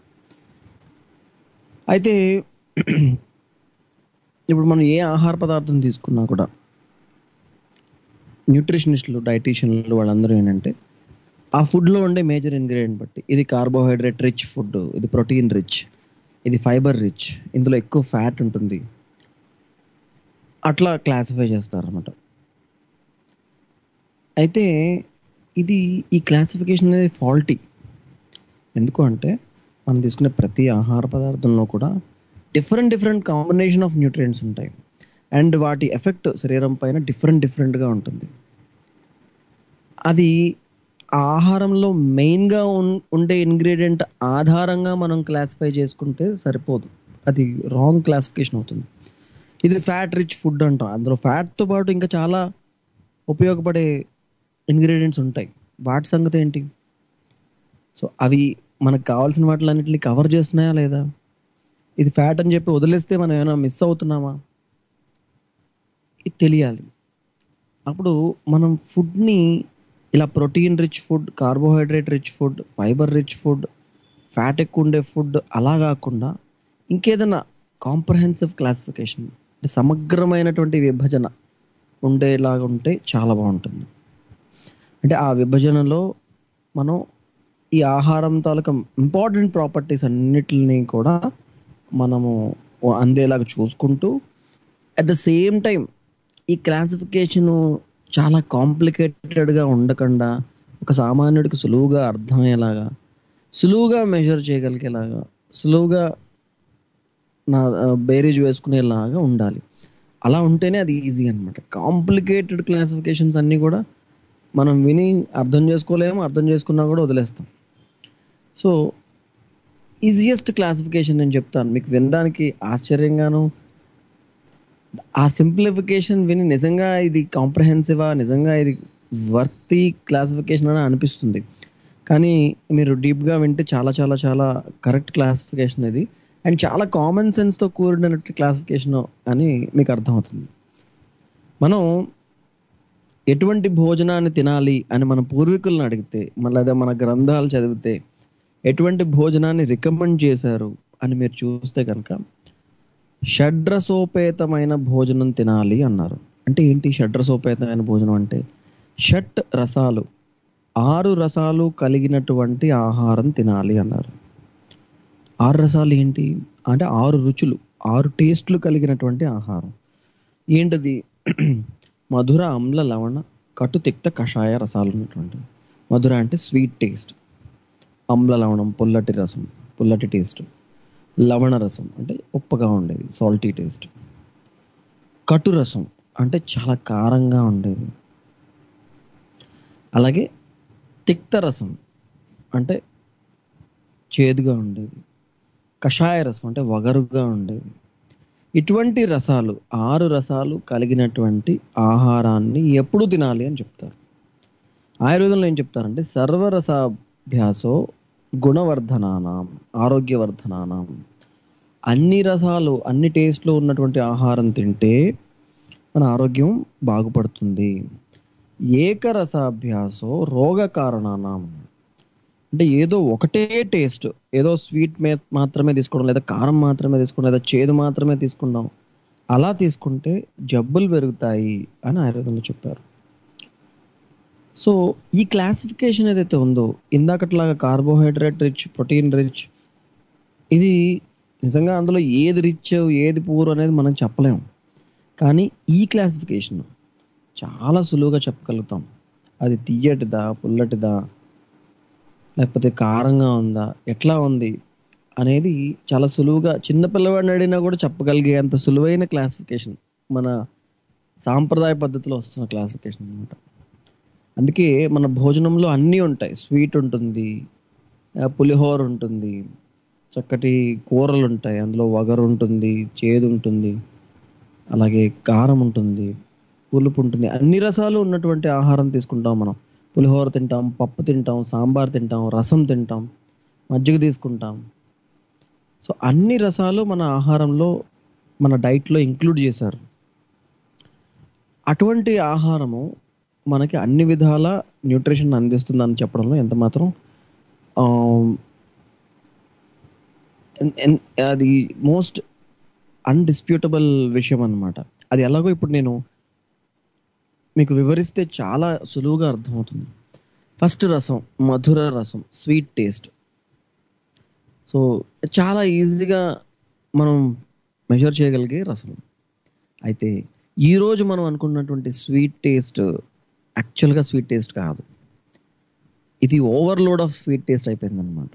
అయితే ఇప్పుడు మనం ఏ ఆహార పదార్థం తీసుకున్నా కూడా న్యూట్రిషనిస్టులు డైటీషియన్లు వాళ్ళందరూ ఏంటంటే ఆ ఫుడ్లో ఉండే మేజర్ ఇంగ్రీడియంట్ బట్టి ఇది కార్బోహైడ్రేట్ రిచ్ ఫుడ్ ఇది ప్రోటీన్ రిచ్ ఇది ఫైబర్ రిచ్ ఇందులో ఎక్కువ ఫ్యాట్ ఉంటుంది అట్లా క్లాసిఫై చేస్తారన్నమాట అయితే ఇది ఈ క్లాసిఫికేషన్ అనేది ఫాల్టీ ఎందుకు అంటే మనం తీసుకునే ప్రతి ఆహార పదార్థంలో కూడా different different combination of nutrients ఉంటాయి అండ్ వాటి ఎఫెక్ట్ శరీరం పైన డిఫరెంట్ డిఫరెంట్గా ఉంటుంది అది ఆ ఆహారంలో మెయిన్గా ఉండే ఇంగ్రీడియంట్ ఆధారంగా మనం క్లాసిఫై చేసుకుంటే సరిపోదు అది రాంగ్ క్లాసిఫికేషన్ అవుతుంది ఇది ఫ్యాట్ రిచ్ ఫుడ్ అంటాం అందులో ఫ్యాట్తో పాటు ఇంకా చాలా ఉపయోగపడే ఇంగ్రీడియంట్స్ ఉంటాయి వాటి సంగతి ఏంటి సో అవి మనకు కావాల్సిన వాటిలన్నింటినీ కవర్ చేస్తున్నాయా లేదా ఇది ఫ్యాట్ అని చెప్పి వదిలేస్తే మనం ఏమైనా మిస్ అవుతున్నామా ఇది తెలియాలి అప్పుడు మనం ఫుడ్ని ఇలా protein rich food carbohydrate rich food fibre rich food fat ఎక్కువ ఉండే ఫుడ్ అలా కాకుండా ఇంకేదైనా కాంప్రహెన్సివ్ క్లాసిఫికేషన్ అంటే సమగ్రమైనటువంటి విభజన ఉండేలాగా ఉంటే చాలా బాగుంటుంది అంటే ఆ విభజనలో మనం ఈ ఆహారం తాలూకా ఇంపార్టెంట్ ప్రాపర్టీస్ అన్నిటిని కూడా మనము అందేలాగా చూసుకుంటూ అట్ ద సేమ్ టైం ఈ క్లాసిఫికేషన్ చాలా కాంప్లికేటెడ్గా ఉండకుండా ఒక సామాన్యుడికి సులువుగా అర్థమయ్యేలాగా సులువుగా మెజర్ చేయగలిగేలాగా సులువుగా నా బేరేజ్ వేసుకునేలాగా ఉండాలి అలా ఉంటేనే అది ఈజీ అనమాట కాంప్లికేటెడ్ క్లాసిఫికేషన్స్ అన్నీ కూడా మనం విని అర్థం చేసుకోలేము అర్థం చేసుకున్నా కూడా వదిలేస్తాం సో ఈజియెస్ట్ క్లాసిఫికేషన్ నేను చెప్తాను మీకు వినడానికి ఆశ్చర్యంగాను ఆ సింప్లిఫికేషన్ విని నిజంగా ఇది కాంప్రహెన్సివా నిజంగా ఇది వర్తి క్లాసిఫికేషన్ అని అనిపిస్తుంది కానీ మీరు డీప్గా వింటే చాలా చాలా చాలా కరెక్ట్ క్లాసిఫికేషన్ ఇది అండ్ చాలా కామన్ సెన్స్తో కూడినట్టు క్లాసిఫికేషన్ అని మీకు అర్థమవుతుంది మనం ఎటువంటి భోజనాన్ని తినాలి అని మన పూర్వీకులను అడిగితే మన లేదా మన గ్రంథాలు చదివితే ఎటువంటి భోజనాన్ని రికమెండ్ చేశారు అని మీరు చూస్తే కనుక షడ్రసోపేతమైన భోజనం తినాలి అన్నారు అంటే ఏంటి షడ్రసోపేతమైన భోజనం అంటే షట్ రసాలు ఆరు రసాలు కలిగినటువంటి ఆహారం తినాలి అన్నారు ఆరు రసాలు ఏంటి అంటే ఆరు రుచులు ఆరు టేస్ట్లు కలిగినటువంటి ఆహారం ఏంటది మధుర అమ్ల లవణ కటు తిక్త కషాయ రసాలు ఉన్నటువంటి మధుర అంటే స్వీట్ టేస్ట్ అమ్ల లవణం పుల్లటి రసం పుల్లటి టేస్ట్ లవణ రసం అంటే ఉప్పగా ఉండేది సాల్టీ టేస్ట్ కటు రసం అంటే చాలా కారంగా ఉండేది అలాగే తిక్త రసం అంటే చేదుగా ఉండేది కషాయ రసం అంటే వగరుగా ఉండేది ఇటువంటి రసాలు ఆరు రసాలు కలిగినటువంటి ఆహారాన్ని ఎప్పుడు తినాలి అని చెప్తారు ఆయుర్వేదంలో ఏం చెప్తారంటే సర్వరసాభ్యాసో గుణవర్ధనానాం ఆరోగ్యవర్ధనానాం అన్ని రసాలు అన్ని టేస్ట్లో ఉన్నటువంటి ఆహారం తింటే మన ఆరోగ్యం బాగుపడుతుంది ఏకరసాభ్యాసో రోగ కారణానాం అంటే ఏదో ఒకటే టేస్ట్ ఏదో స్వీట్ మే మాత్రమే తీసుకోవడం లేదా కారం మాత్రమే తీసుకోవడం లేదా చేదు మాత్రమే తీసుకుందాం అలా తీసుకుంటే జబ్బులు పెరుగుతాయి అని ఆయుర్వేదంలో చెప్పారు సో ఈ క్లాసిఫికేషన్ ఏదైతే ఉందో ఇందాకట్లాగా కార్బోహైడ్రేట్ రిచ్ ప్రోటీన్ రిచ్ ఇది నిజంగా అందులో ఏది రిచ్ ఏది పూర్ అనేది మనం చెప్పలేము కానీ ఈ క్లాసిఫికేషన్ చాలా సులువుగా చెప్పగలుగుతాం అది తీయటిదా పుల్లటిదా లేకపోతే కారంగా ఉందా ఎట్లా ఉంది అనేది చాలా సులువుగా చిన్న పిల్లవాడిని అడిగినా కూడా చెప్పగలిగే అంత సులువైన క్లాసిఫికేషన్ మన సాంప్రదాయ పద్ధతిలో వస్తున్న క్లాసిఫికేషన్ అనమాట అందుకే మన భోజనంలో అన్నీ ఉంటాయి స్వీట్ ఉంటుంది ఆ, పులిహోర ఉంటుంది చక్కటి కూరలు ఉంటాయి అందులో వగరు ఉంటుంది చేదు ఉంటుంది అలాగే కారం ఉంటుంది పులుపు ఉంటుంది అన్ని రసాలు ఉన్నటువంటి ఆహారం తీసుకుంటాం మనం పులిహోర తింటాం పప్పు తింటాం సాంబార్ తింటాం రసం తింటాం మజ్జిగ తీసుకుంటాం సో అన్ని రసాలు మన ఆహారంలో మన డైట్లో ఇంక్లూడ్ చేశారు అటువంటి ఆహారము మనకి అన్ని విధాల న్యూట్రిషన్ అందిస్తుందని చెప్పడంలో ఎంత మాత్రం ఆ, ఎన్- ఎన్- అది మోస్ట్ అన్డిస్ప్యూటబుల్ విషయం అన్నమాట అది ఎలాగో ఇప్పుడు నేను మీకు వివరిస్తే చాలా సులువుగా అర్థమవుతుంది ఫస్ట్ రసం మధుర రసం స్వీట్ టేస్ట్ సో చాలా ఈజీగా మనం మెజర్ చేయగలిగే రసం అయితే ఈరోజు మనం అనుకున్నటువంటి స్వీట్ టేస్ట్ యాక్చువల్గా స్వీట్ టేస్ట్ కాదు ఇది ఓవర్లోడ్ ఆఫ్ స్వీట్ టేస్ట్ అయిపోయింది అనమాట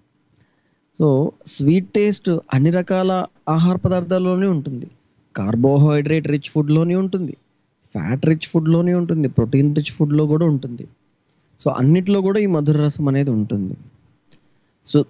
సో స్వీట్ టేస్ట్ అన్ని రకాల ఆహార పదార్థాల్లోనే ఉంటుంది కార్బోహైడ్రేట్ రిచ్ ఫుడ్లోనే ఉంటుంది ఫ్యాట్ రిచ్ ఫుడ్లోనే ఉంటుంది ప్రోటీన్ రిచ్ ఫుడ్లో కూడా ఉంటుంది సో అన్నిట్లో కూడా ఈ మధుర రసం అనేది ఉంటుంది సో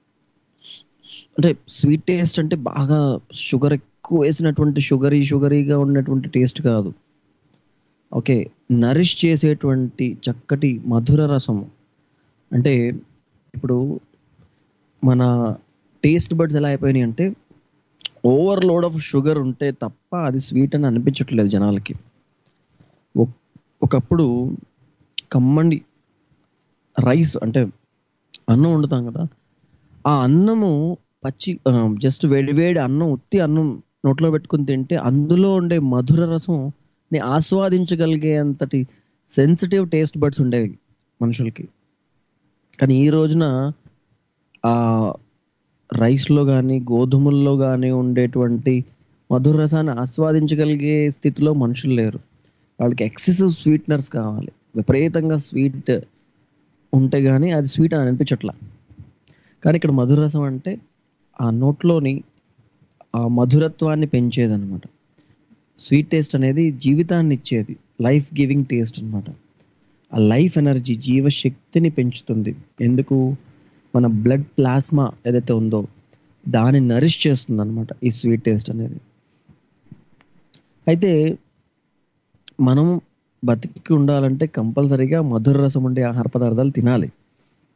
అంటే స్వీట్ టేస్ట్ అంటే బాగా షుగర్ ఎక్కువ వేసినటువంటి షుగరీ షుగరీగా ఉన్నటువంటి టేస్ట్ కాదు ఓకే నరిష్ చేసేటువంటి చక్కటి మధుర రసము అంటే ఇప్పుడు మన టేస్ట్ బడ్స్ ఎలా అయిపోయినాయి అంటే ఓవర్లోడ్ ఆఫ్ షుగర్ ఉంటే తప్ప అది స్వీట్ అని అనిపించట్లేదు జనాలకి ఒక్- ఒకప్పుడు కమ్మండి రైస్ అంటే అన్నం వండుతాం కదా ఆ అన్నము పచ్చి జస్ట్ వేడి వేడి అన్నం ఉత్తి అన్నం నోట్లో పెట్టుకుని తింటే అందులో ఉండే మధుర రసం ని ఆస్వాదించగలిగే అంతటి సెన్సిటివ్ టేస్ట్ బడ్స్ ఉండేవి మనుషులకి కానీ ఈ రోజున ఆ రైస్లో కానీ గోధుమల్లో కానీ ఉండేటువంటి మధుర రసాన్ని ఆస్వాదించగలిగే స్థితిలో మనుషులు లేరు వాళ్ళకి ఎక్సెసివ్ స్వీట్నర్స్ కావాలి విపరీతంగా స్వీట్ ఉంటే కానీ అది స్వీట్ అని అనిపించట్లా కానీ ఇక్కడ మధుర రసం అంటే ఆ నోట్లోని ఆ మధురత్వాన్ని పెంచేదన్నమాట స్వీట్ టేస్ట్ అనేది జీవితాన్ని ఇచ్చేది లైఫ్ గివింగ్ టేస్ట్ అన్నమాట ఆ లైఫ్ ఎనర్జీ జీవశక్తిని పెంచుతుంది ఎందుకు మన బ్లడ్ ప్లాస్మా ఏదైతే ఉందో దాన్ని నరిష్ చేస్తుంది అనమాట ఈ స్వీట్ టేస్ట్ అనేది అయితే మనం బతికి ఉండాలంటే కంపల్సరీగా మధుర రసం ఉండే ఆహార పదార్థాలు తినాలి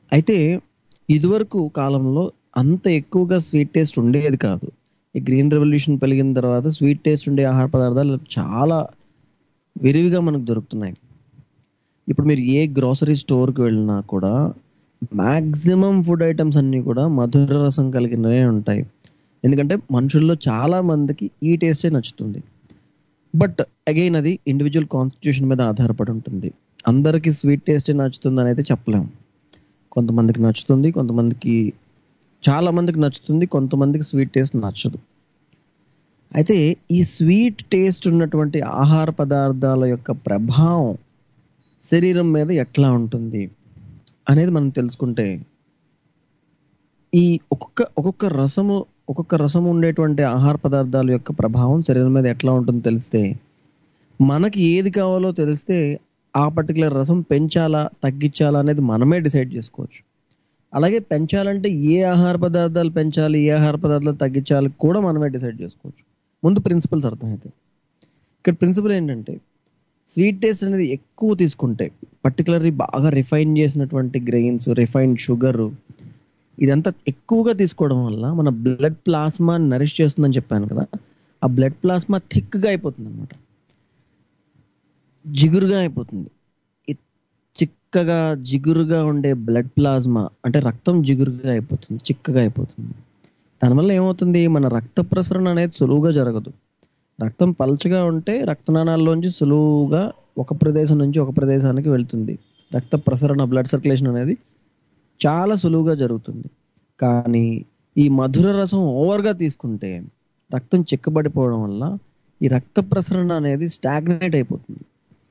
అయితే ఇదివరకు కాలంలో అంత ఎక్కువగా స్వీట్ టేస్ట్ ఉండేది కాదు ఈ గ్రీన్ రెవల్యూషన్ పెరిగిన తర్వాత స్వీట్ టేస్ట్ ఉండే ఆహార పదార్థాలు చాలా విరివిగా మనకు దొరుకుతున్నాయి ఇప్పుడు మీరు ఏ గ్రోసరీ స్టోర్కి వెళ్ళినా కూడా మ్యాక్సిమం ఫుడ్ ఐటమ్స్ అన్నీ కూడా మధుర రసం కలిగినవే ఉంటాయి ఎందుకంటే మనుషుల్లో చాలా మందికి ఈ టేస్టే నచ్చుతుంది బట్ అగైన్ అది ఇండివిజువల్ కాన్స్టిట్యూషన్ మీద ఆధారపడి ఉంటుంది అందరికీ స్వీట్ టేస్టే నచ్చుతుంది అని అయితే చెప్పలేం కొంతమందికి నచ్చుతుంది కొంతమందికి చాలా మందికి నచ్చుతుంది కొంతమందికి స్వీట్ టేస్ట్ నచ్చదు అయితే ఈ స్వీట్ టేస్ట్ ఉన్నటువంటి ఆహార పదార్థాల యొక్క ప్రభావం శరీరం మీద ఎట్లా ఉంటుంది అనేది మనం తెలుసుకుంటే ఈ ఒక్కొక్క ఒక్కొక్క రసము ఒక్కొక్క రసము ఉండేటువంటి ఆహార పదార్థాల యొక్క ప్రభావం శరీరం మీద ఎట్లా ఉంటుందో తెలిస్తే మనకి ఏది కావాలో తెలిస్తే ఆ పర్టికులర్ రసం పెంచాలా తగ్గించాలా అనేది మనమే డిసైడ్ చేసుకోవచ్చు అలాగే పెంచాలంటే ఏ ఆహార పదార్థాలు పెంచాలి ఏ ఆహార పదార్థాలు తగ్గించాలి కూడా మనమే డిసైడ్ చేసుకోవచ్చు ముందు ప్రిన్సిపల్స్ అర్థమైతే ఇక్కడ ప్రిన్సిపల్ ఏంటంటే స్వీట్ టేస్ట్ అనేది ఎక్కువ తీసుకుంటే పర్టికులర్లీ బాగా రిఫైన్ చేసినటువంటి గ్రెయిన్స్ రిఫైన్డ్ షుగర్ ఇదంతా ఎక్కువగా తీసుకోవడం వల్ల మన బ్లడ్ ప్లాస్మా నరిష్ చేస్తుందని చెప్పాను కదా ఆ బ్లడ్ ప్లాస్మా థిక్గా అయిపోతుంది అనమాట జిగురుగా అయిపోతుంది ఈ చిక్కగా జిగురుగా ఉండే బ్లడ్ ప్లాస్మా అంటే రక్తం జిగురుగా అయిపోతుంది చిక్కగా అయిపోతుంది దానివల్ల ఏమవుతుంది మన రక్త ప్రసరణ అనేది సులువుగా జరగదు రక్తం పల్చగా ఉంటే రక్తనాళాల్లోంచి సులువుగా ఒక ప్రదేశం నుంచి ఒక ప్రదేశానికి వెళ్తుంది రక్త ప్రసరణ బ్లడ్ సర్క్యులేషన్ అనేది చాలా సులువుగా జరుగుతుంది కానీ ఈ మధుర రసం ఓవర్గా తీసుకుంటే రక్తం చిక్కబడిపోవడం వల్ల ఈ రక్త ప్రసరణ అనేది స్టాగ్నేట్ అయిపోతుంది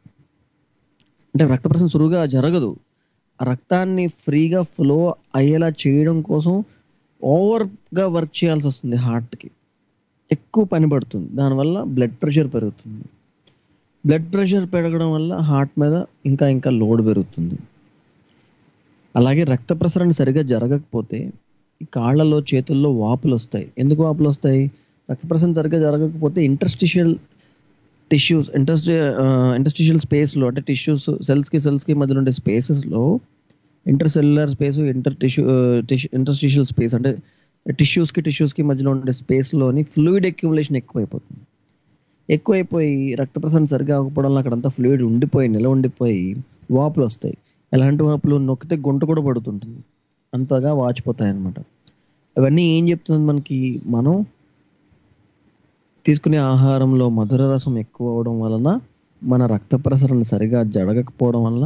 అంటే రక్త ప్రసరణ సులువుగా జరగదు ఆ రక్తాన్ని ఫ్రీగా ఫ్లో అయ్యేలా చేయడం కోసం ఓవర్గా వర్క్ చేయాల్సి వస్తుంది హార్ట్కి ఎక్కువ పని పడుతుంది దానివల్ల బ్లడ్ ప్రెషర్ పెరుగుతుంది బ్లడ్ ప్రెషర్ పెరగడం వల్ల హార్ట్ మీద ఇంకా ఇంకా లోడ్ పెరుగుతుంది అలాగే రక్త ప్రసరణ సరిగా జరగకపోతే ఈ కాళ్ళలో చేతుల్లో వాపులు వస్తాయి ఎందుకు వాపులు వస్తాయి రక్త ప్రసరణ సరిగా జరగకపోతే ఇంటర్స్టిషియల్ టిష్యూస్ ఇంటర్స్టి ఇంటర్స్టిషియల్ స్పేస్లో అంటే టిష్యూస్ సెల్స్కి సెల్స్కి మధ్యలో ఉండే స్పేసెస్లో intercellular space inter tissue interstitial space అంటే టిష్యూస్కి టిష్యూస్కి మధ్యలో ఉండే స్పేస్లోని ఫ్లూయిడ్ అక్యుములేషన్ ఎక్కువైపోతుంది ఎక్కువైపోయి రక్త ప్రసరణ సరిగా అవ్వకపోవడం వల్ల అక్కడంతా ఫ్లూయిడ్ ఉండిపోయి నిల ఉండిపోయి వాపులు వస్తాయి ఎలాంటి వాపులు నొక్కితే గుంట కూడా పడుతుంటుంది అంతగా వాచిపోతాయి అన్నమాట అవన్నీ ఏం చెప్తుంది మనకి మనం తీసుకునే ఆహారంలో మధుర రసం ఎక్కువ అవడం వలన మన రక్త ప్రసరణ సరిగా జరగకపోవడం వల్ల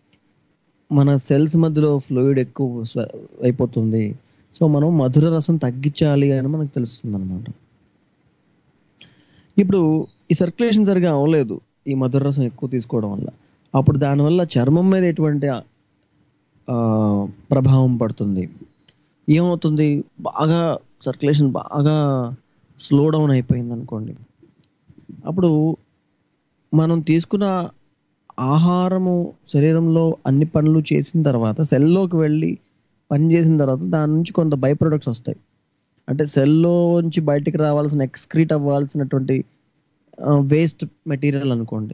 మన సెల్స్ మధ్యలో ఫ్లూయిడ్ ఎక్కువ స్వ- అయిపోతుంది సో మనం మధుర రసం తగ్గించాలి అని మనకు తెలుస్తుంది అనమాట ఇప్పుడు ఈ సర్క్యులేషన్ సరిగా అవ్వలేదు ఈ మధుర రసం ఎక్కువ తీసుకోవడం వల్ల అప్పుడు దానివల్ల చర్మం మీద ఎటువంటి ఆ, ప్రభావం పడుతుంది ఏమవుతుంది బాగా సర్క్యులేషన్ బాగా స్లో డౌన్ అయిపోయింది అనుకోండి అప్పుడు మనం తీసుకున్న ఆహారము శరీరంలో అన్ని పనులు చేసిన తర్వాత సెల్లోకి వెళ్ళి పని చేసిన తర్వాత దాని నుంచి కొంత బై ప్రొడక్ట్స్ వస్తాయి అంటే సెల్లో నుంచి బయటికి రావాల్సిన ఎక్స్క్రీట్ అవ్వాల్సినటువంటి వేస్ట్ మెటీరియల్ అనుకోండి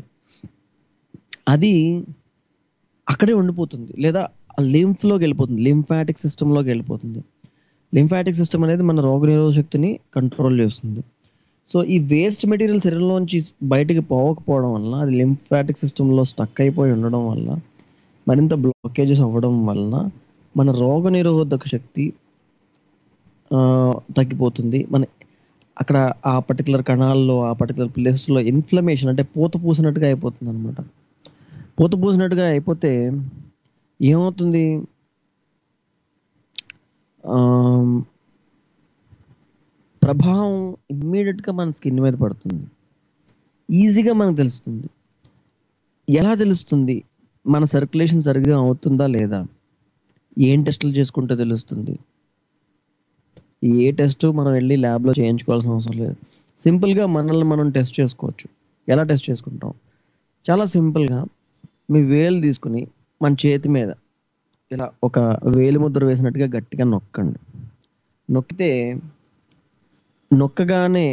అది అక్కడే ఉండిపోతుంది లేదా ఆ లింఫ్లోకి వెళ్ళిపోతుంది లింఫాటిక్ సిస్టంలోకి వెళ్ళిపోతుంది లింఫాటిక్ సిస్టమ్ అనేది మన రోగనిరోధక శక్తిని కంట్రోల్ చేస్తుంది సో ఈ వేస్ట్ మెటీరియల్ శరీరంలోంచి బయటికి పోవకపోవడం వల్ల అది లింఫాటిక్ సిస్టంలో స్టక్ అయిపోయి ఉండడం వల్ల మరింత బ్లాకేజెస్ అవ్వడం వలన మన రోగ నిరోధక శక్తి ఆ, తగ్గిపోతుంది మన అక్కడ ఆ పర్టికులర్ కణాల్లో ఆ పర్టికులర్ ప్లేసెస్లో ఇన్ఫ్లమేషన్ అంటే పూత పూసినట్టుగా అయిపోతుంది అనమాట పూత పూసినట్టుగా అయిపోతే ఏమవుతుంది ఆమ్, ప్రభావం ఇమ్మీడియట్గా మన స్కిన్ మీద పడుతుంది ఈజీగా మనకు తెలుస్తుంది ఎలా తెలుస్తుంది మన సర్క్యులేషన్ సరిగ్గా అవుతుందా లేదా ఏం టెస్టులు చేసుకుంటే తెలుస్తుంది ఏ టెస్ట్ మనం వెళ్ళి ల్యాబ్లో చేయించుకోవాల్సిన అవసరం లేదు సింపుల్గా మనల్ని మనం టెస్ట్ చేసుకోవచ్చు ఎలా టెస్ట్ చేసుకుంటాం చాలా సింపుల్గా మీ వేలు తీసుకుని మన చేతి మీద ఇలా ఒక వేలి ముద్ర వేసినట్టుగా గట్టిగా నొక్కండి నొక్కితే నొక్కగానే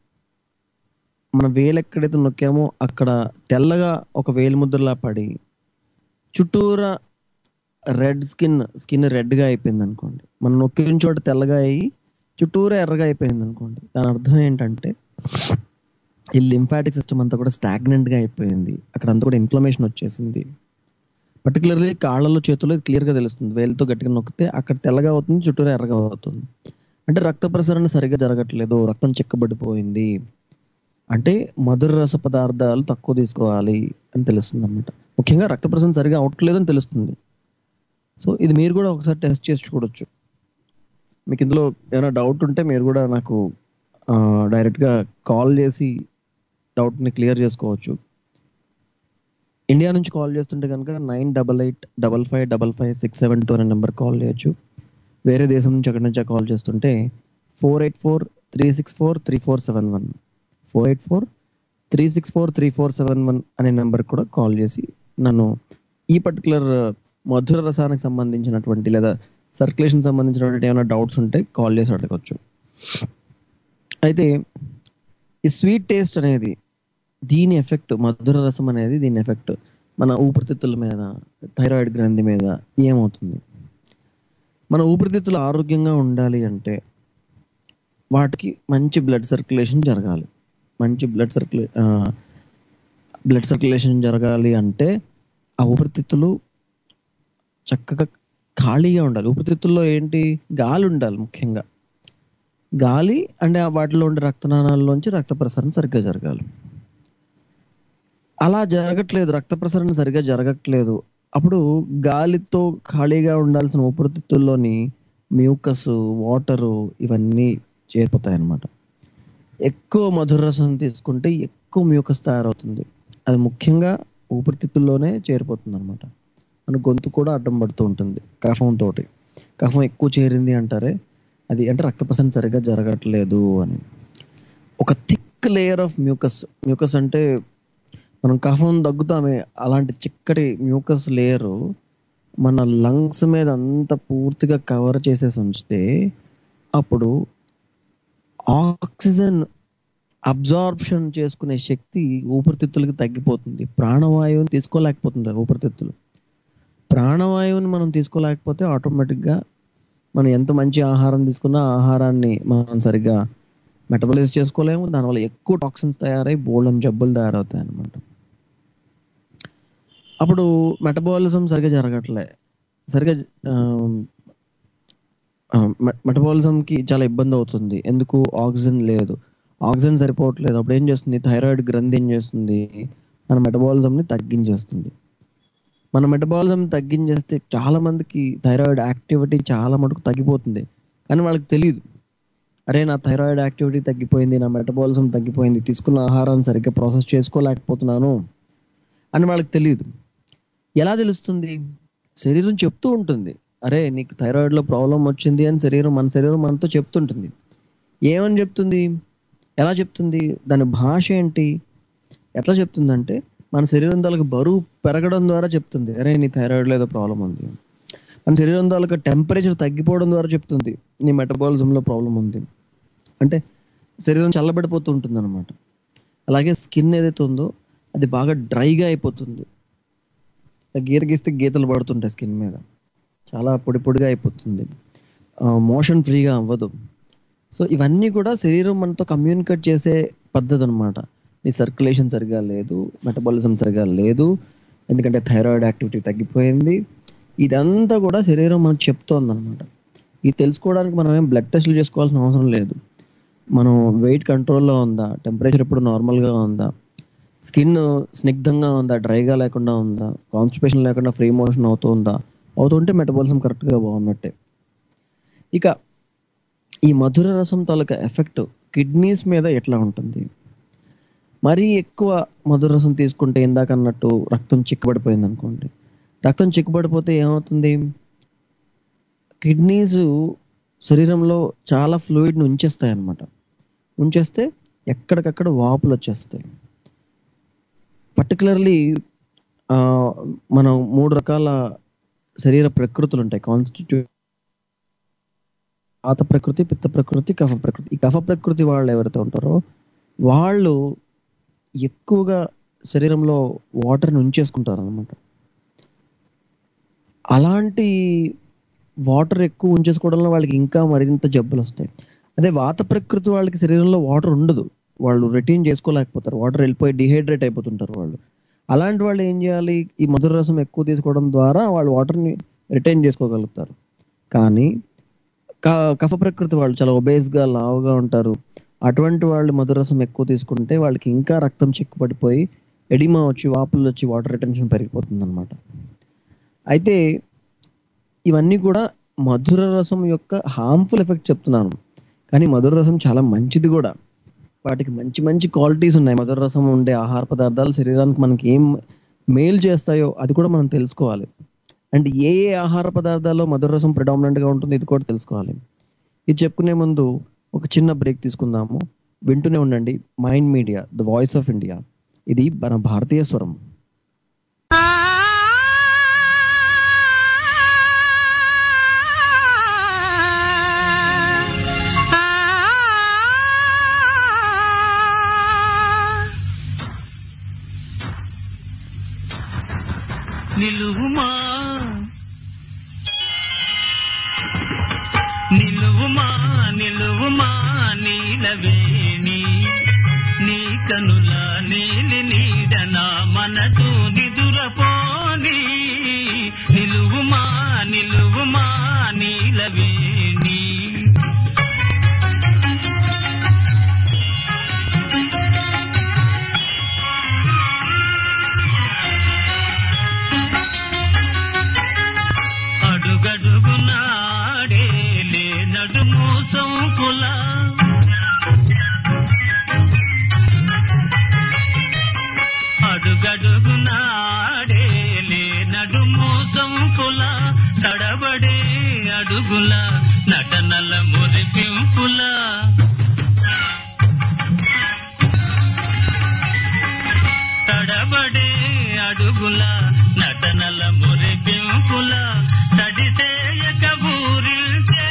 మన వేలు ఎక్కడైతే నొక్కామో అక్కడ తెల్లగా ఒక వేలి ముద్రలా పడి చుట్టూరా రెడ్ స్కిన్ స్కిన్ రెడ్గా అయిపోయింది అనుకోండి మనం నొక్కిన చోట తెల్లగా అయ్యి చుట్టూరా ఎర్రగా అయిపోయింది అనుకోండి దాని అర్థం ఏంటంటే ఈ లింఫాటిక్ సిస్టమ్ అంతా కూడా స్టాగ్నెంట్ గా అయిపోయింది అక్కడ అంతా కూడా ఇన్ఫ్లమేషన్ వచ్చేసింది పర్టికులర్లీ కాళ్ళలో చేతుల్లో క్లియర్ గా తెలుస్తుంది వేలుతో గట్టిగా నొక్కితే అక్కడ తెల్లగా అవుతుంది చుట్టూరా ఎర్రగా అవుతుంది అంటే రక్త ప్రసరణ సరిగా జరగట్లేదు రక్తం చిక్కబడిపోయింది అంటే మధుర రస పదార్థాలు తక్కువ తీసుకోవాలి అని తెలుస్తుంది అనమాట ముఖ్యంగా రక్త ప్రసరణ సరిగా అవట్లేదు అని తెలుస్తుంది సో ఇది మీరు కూడా ఒకసారి టెస్ట్ చేసి చూడొచ్చు మీకు ఇందులో ఏమైనా డౌట్ ఉంటే మీరు కూడా నాకు డైరెక్ట్ గా కాల్ చేసి డౌట్ ని క్లియర్ చేసుకోవచ్చు ఇండియా నుంచి కాల్ చేస్తుంటే కనుక nine double eight double five double five six seven two అనే నెంబర్ కాల్ చేయొచ్చు వేరే దేశం నుంచి ఎక్కడి నుంచో కాల్ చేస్తుంటే four eight four three six four three four seven one four eight four three six four three four seven one అనే number కూడా కాల్ చేసి నన్ను ఈ పర్టికులర్ మధుర రసానికి సంబంధించినటువంటి లేదా సర్క్యులేషన్ సంబంధించినటువంటి ఏమైనా డౌట్స్ ఉంటే కాల్ చేసి అడగచ్చు అయితే ఈ స్వీట్ టేస్ట్ అనేది దీని ఎఫెక్ట్ మధుర రసం అనేది దీని ఎఫెక్ట్ మన ఊపిరితిత్తుల మీద థైరాయిడ్ గ్రంథి మీద ఏమవుతుంది మన ఊపిరితిత్తులు ఆరోగ్యంగా ఉండాలి అంటే వాటికి మంచి బ్లడ్ సర్క్యులేషన్ జరగాలి మంచి బ్లడ్ సర్క్యులే బ్లడ్ సర్క్యులేషన్ జరగాలి అంటే ఆ ఊపిరితిత్తులు చక్కగా ఖాళీగా ఉండాలి ఊపిరితిత్తుల్లో ఏంటి గాలి ఉండాలి ముఖ్యంగా గాలి అంటే ఆ వాటిలో ఉండే రక్తనాళాల్లోంచి రక్త ప్రసరణ సరిగ్గా జరగాలి అలా జరగట్లేదు రక్త ప్రసరణ సరిగ్గా జరగట్లేదు అప్పుడు గాలితో ఖాళీగా ఉండాల్సిన ఊపిరితిత్తుల్లోని మ్యూకస్ వాటరు ఇవన్నీ చేరిపోతాయి అన్నమాట ఎక్కువ మధుర రసం తీసుకుంటే ఎక్కువ మ్యూకస్ తయారవుతుంది అది ముఖ్యంగా ఊపిరితిత్తుల్లోనే చేరిపోతుంది అనమాట మన గొంతు కూడా అడ్డం పడుతూ ఉంటుంది కఫం తోటి కఫం ఎక్కువ చేరింది అంటారే అది అంటే రక్త ప్రసరణ సరిగ్గా జరగట్లేదు అని ఒక thick layer of mucus mucus అంటే మనం కఫం దగ్గుతామే అలాంటి చిక్కటి మ్యూకస్ లేయర్ మన లంగ్స్ మీద అంత పూర్తిగా కవర్ చేసేసి ఉంచితే అప్పుడు ఆక్సిజన్ అబ్జార్ప్షన్ చేసుకునే శక్తి ఊపిరితిత్తులకి తగ్గిపోతుంది ప్రాణవాయువుని తీసుకోలేకపోతుంది ఊపిరితిత్తులు ప్రాణవాయువుని మనం తీసుకోలేకపోతే ఆటోమేటిక్గా మనం ఎంత మంచి ఆహారం తీసుకున్నా ఆహారాన్ని మనం సరిగ్గా మెటబలైజ్ చేసుకోలేము దానివల్ల ఎక్కువ టాక్సిన్స్ తయారై బోల్డన్ జబ్బులు తయారవుతాయి అన్నమాట అప్పుడు మెటబాలిజం సరిగ్గా జరగట్లే సరిగ్గా మెటబాలిజంకి చాలా ఇబ్బంది అవుతుంది ఎందుకు ఆక్సిజన్ లేదు ఆక్సిజన్ సరిపోవట్లేదు అప్పుడు ఏం చేస్తుంది థైరాయిడ్ గ్రంథి ఏం చేస్తుంది మన మెటబాలిజంని తగ్గించేస్తుంది మన మెటబాలిజం తగ్గించేస్తే చాలా మందికి థైరాయిడ్ యాక్టివిటీ చాలా మటుకు తగ్గిపోతుంది కానీ వాళ్ళకి తెలియదు అరే నా థైరాయిడ్ యాక్టివిటీ తగ్గిపోయింది నా మెటబాలిజం తగ్గిపోయింది తీసుకున్న ఆహారాన్ని సరిగ్గా ప్రాసెస్ చేసుకోలేకపోతున్నాను అని వాళ్ళకి తెలియదు ఎలా తెలుస్తుంది శరీరం చెప్తూ ఉంటుంది అరే నీకు థైరాయిడ్ లో ప్రాబ్లం వచ్చింది అని శరీరం మన శరీరం మనతో చెప్తుంటుంది ఏమని చెప్తుంది ఎలా చెప్తుంది దాని భాష ఏంటి ఎట్లా చెప్తుందంటే మన శరీరం తాలూకు బరువు పెరగడం ద్వారా చెప్తుంది అరే నీ థైరాయిడ్ ఏదో ప్రాబ్లం ఉంది మన శరీరం తాలూకు టెంపరేచర్ తగ్గిపోవడం ద్వారా చెప్తుంది నీ మెటబాలిజం లో ప్రాబ్లం ఉంది అంటే శరీరం చల్లబడిపోతూ ఉంటుంది అనమాట అలాగే స్కిన్ ఏదైతే ఉందో అది బాగా డ్రైగా అయిపోతుంది గీత గీస్తే గీతలు పడుతుంటాయి స్కిన్ మీద చాలా పొడి పొడిగా అయిపోతుంది మోషన్ ఫ్రీగా అవ్వదు సో ఇవన్నీ కూడా శరీరం మనతో కమ్యూనికేట్ చేసే పద్ధతి అనమాట నీ సర్క్యులేషన్ సరిగా లేదు మెటబాలిజం సరిగా లేదు ఎందుకంటే థైరాయిడ్ యాక్టివిటీ తగ్గిపోయింది ఇదంతా కూడా శరీరం మనకు చెప్తోంది అనమాట ఇది తెలుసుకోవడానికి మనం ఏం బ్లడ్ టెస్ట్లు చేసుకోవాల్సిన అవసరం లేదు మనం వెయిట్ కంట్రోల్లో ఉందా టెంపరేచర్ ఎప్పుడు నార్మల్గా ఉందా స్కిన్ స్నిగ్ధంగా ఉందా డ్రైగా లేకుండా ఉందా కాన్స్టిపేషన్ లేకుండా ఫ్రీ మోషన్ అవుతుందా అవుతుంటే మెటబాలిజం కరెక్ట్గా బాగున్నట్టే ఇక ఈ మధుర రసం తాలూకా ఎఫెక్ట్ కిడ్నీస్ మీద ఎట్లా ఉంటుంది మరీ ఎక్కువ మధుర రసం తీసుకుంటే ఇందాక అన్నట్టు రక్తం చిక్కబడిపోయింది అనుకోండి రక్తం చిక్కుబడిపోతే ఏమవుతుంది కిడ్నీస్ శరీరంలో చాలా ఫ్లూయిడ్ని ఉంచేస్తాయి అన్నమాట ఉంచేస్తే ఎక్కడికక్కడ వాపులు వచ్చేస్తాయి పర్టికులర్లీ మనం మూడు రకాల శరీర ప్రకృతులు ఉంటాయి కాన్స్టిట్యూట్ వాత ప్రకృతి పిత్త ప్రకృతి కఫ ప్రకృతి ఈ కఫ ప్రకృతి వాళ్ళు ఎవరైతే ఉంటారో వాళ్ళు ఎక్కువగా శరీరంలో వాటర్ని ఉంచేసుకుంటారు అనమాట అలాంటి వాటర్ ఎక్కువ ఉంచేసుకోవడం వల్ల వాళ్ళకి ఇంకా మరింత జబ్బులు వస్తాయి అదే వాత ప్రకృతి వాళ్ళకి శరీరంలో వాటర్ ఉండదు వాళ్ళు రిటైన్ చేసుకోలేకపోతారు వాటర్ వెళ్ళిపోయి డిహైడ్రేట్ అయిపోతుంటారు వాళ్ళు అలాంటి వాళ్ళు ఏం చేయాలి ఈ మధుర రసం ఎక్కువ తీసుకోవడం ద్వారా వాళ్ళు వాటర్ని రిటైన్ చేసుకోగలుగుతారు కానీ క- కఫ ప్రకృతి వాళ్ళు చాలా obese గా లావుగా ఉంటారు అటువంటి వాళ్ళు మధురసం ఎక్కువ తీసుకుంటే వాళ్ళకి ఇంకా రక్తం చిక్కుపడిపోయి ఎడిమా వచ్చి వాపులు వచ్చి వాటర్ రిటెన్షన్ పెరిగిపోతుంది అనమాట అయితే ఇవన్నీ కూడా మధుర రసం యొక్క హార్మ్ఫుల్ ఎఫెక్ట్ చెప్తున్నాను కానీ మధుర రసం చాలా మంచిది కూడా వాటికి మంచి మంచి క్వాలిటీస్ ఉన్నాయి మధుర రసం ఉండే ఆహార పదార్థాలు శరీరానికి మనకి ఏం మేలు చేస్తాయో అది కూడా మనం తెలుసుకోవాలి అండ్ ఏ ఏ ఆహార పదార్థాల్లో మధుర రసం predominant గా ఉంటుంది ఇది కూడా తెలుసుకోవాలి ఇది చెప్పుకునే ముందు ఒక చిన్న బ్రేక్ తీసుకుందాము వింటూనే ఉండండి mind media the voice of India ఇది మన భారతీయ స్వరం నిలువుమా నిలువుమా నిలువుమా నీలవేణి నీ కనుల నీలి నీడన మనసు నిదురపోని నిలువుమా నిలువుమా నీలవేణి అడుగడుగునాడే లే నడుము సొంపుల అడుగడుగునాడే లే నడుము సొంపుల తడబడే అడుగుల నటనల మురిపింపుల తడబడే అడుగుల నటనల మురిపింపుల తడిసేయక ఊరిల్చే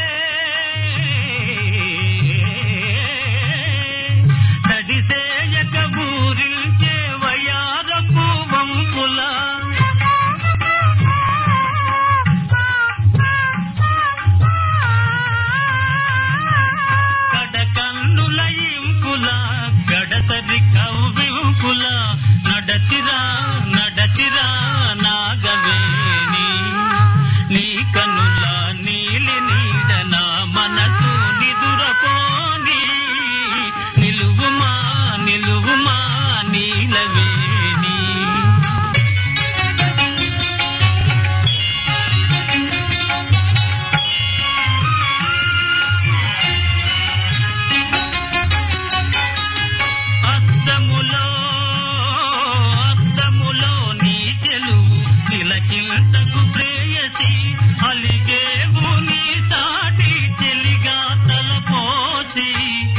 తడిసేయక ఊరిల్చే వయారపు వంపుల కడకన్నుల ఇంపుల గడతరి కవ్వింపుల నడతిరా నడతిరా నాగవేణి నీ కనుల నీలి నీడ నా మనసు నిదురపోని నిలువుమా నిలువుమా నీలవేణి అద్దములో అద్దములో నీ తెలుగు తిలకింతకు ప్రేయసి అలిగేవు నీ సాటి చెలిగా తలపోసి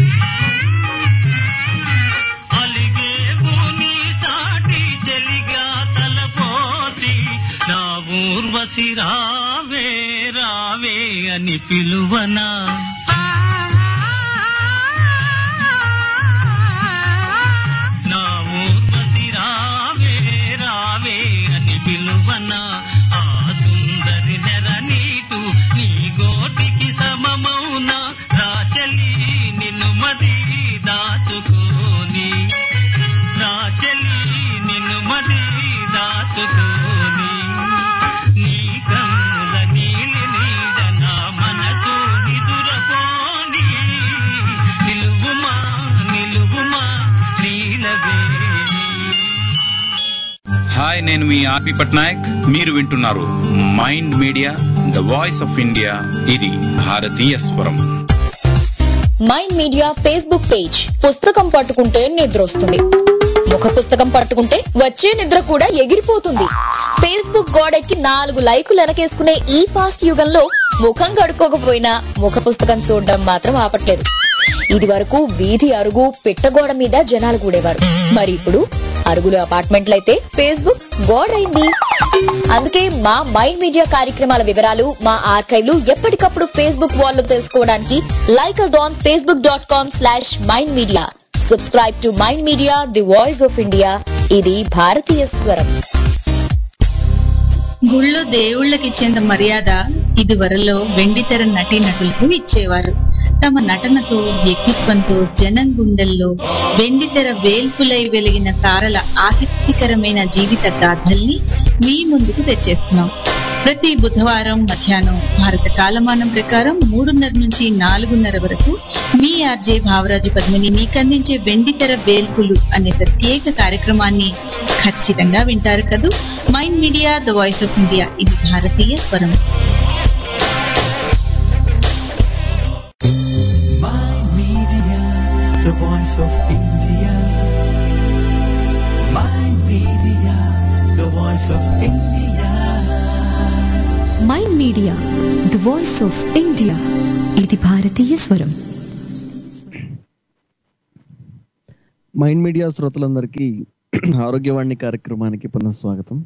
అలిగేవు నీ సాటి చెలిగా తలపోసి నా ఊర్వశి రావే రావే అని పిలువనా నా ఊర్వశి రావే రావే అని పిలువన ఆ సుందరి నెర నీటు నీ గోటికి సమమౌన రాచలి నిన్ను మది దాచుకోని రాచలి నిన్ను మది దాచుకోని నీ కన్నుల నీలి నీడ నా మనసు నిదురపోని నిలువుమా నిలువుమా నీలవేణి హాయ్ నేను మీ ఆర్పి పట్నాయక్ మీరు వింటున్నారు mind media the voice of India ఇది భారతీయ స్వరం మైండ్ మీడియా ఫేస్బుక్ పేజ్ పుస్తకం పట్టుకుంటే నిద్ర వస్తుంది ముఖ పుస్తకం పట్టుకుంటే వచ్చే నిద్ర కూడా ఎగిరిపోతుంది ఫేస్బుక్ గోడెక్కి నాలుగు లైకులు వెనకేసుకునే ఈ ఫాస్ట్ యుగంలో ముఖం కడుక్కోకపోయినా ముఖ పుస్తకం చూడడం మాత్రం ఆపట్లేదు ఇది వరకు వీధి అరుగు పిట్టగోడ మీద జనాలు కూడేవారు మరి ఇప్పుడు అరుగులు అపార్ట్మెంట్లయితే ఫేస్బుక్ గోడైంది అందుకే మా మైండ్ మీడియా కార్యక్రమాల వివరాలు మా ఆర్కైవ్లు ఎప్పటికప్పుడు ఫేస్బుక్ వాల్ లో తెలుసుకోవడానికి like us on Facebook dot com slash Mind Media subscribe to Mind media the voice of India ఇది భారతీయ స్వరం గుళ్ళో దేవుళ్ళకిచ్చేంత మర్యాద ఇదివరలో వెండితెర నటీనటులకు ఇచ్చేవారు తమ నటనతో వ్యక్తిత్వంతో జనం గుండెల్లో వెండితెర వేల్పులై వెలిగిన తారల ఆసక్తికరమైన జీవిత గాథల్ని మీ ముందుకు తెచ్చేస్తున్నాం ప్రతి బుధవారం మధ్యాహ్నం భారత కాలమానం ప్రకారం మూడున్నర నుంచి నాలుగున్నర వరకు మీ ఆర్జే భావరాజు పద్మిని మీకందించే వెండితెర వేల్పులు అనే ప్రత్యేక కార్యక్రమాన్ని ఖచ్చితంగా వింటారు కదూ Mind media the voice of India ఇది భారతీయ స్వరం Mind Media, the voice of India. Mind Media, the voice of India. Mind media the voice of India ఇది భారతీయ స్వరం మైండ్ మీడియా శ్రోతలందరికీ ఆరోగ్యవాణి కార్యక్రమానికి పునఃస్వాగతం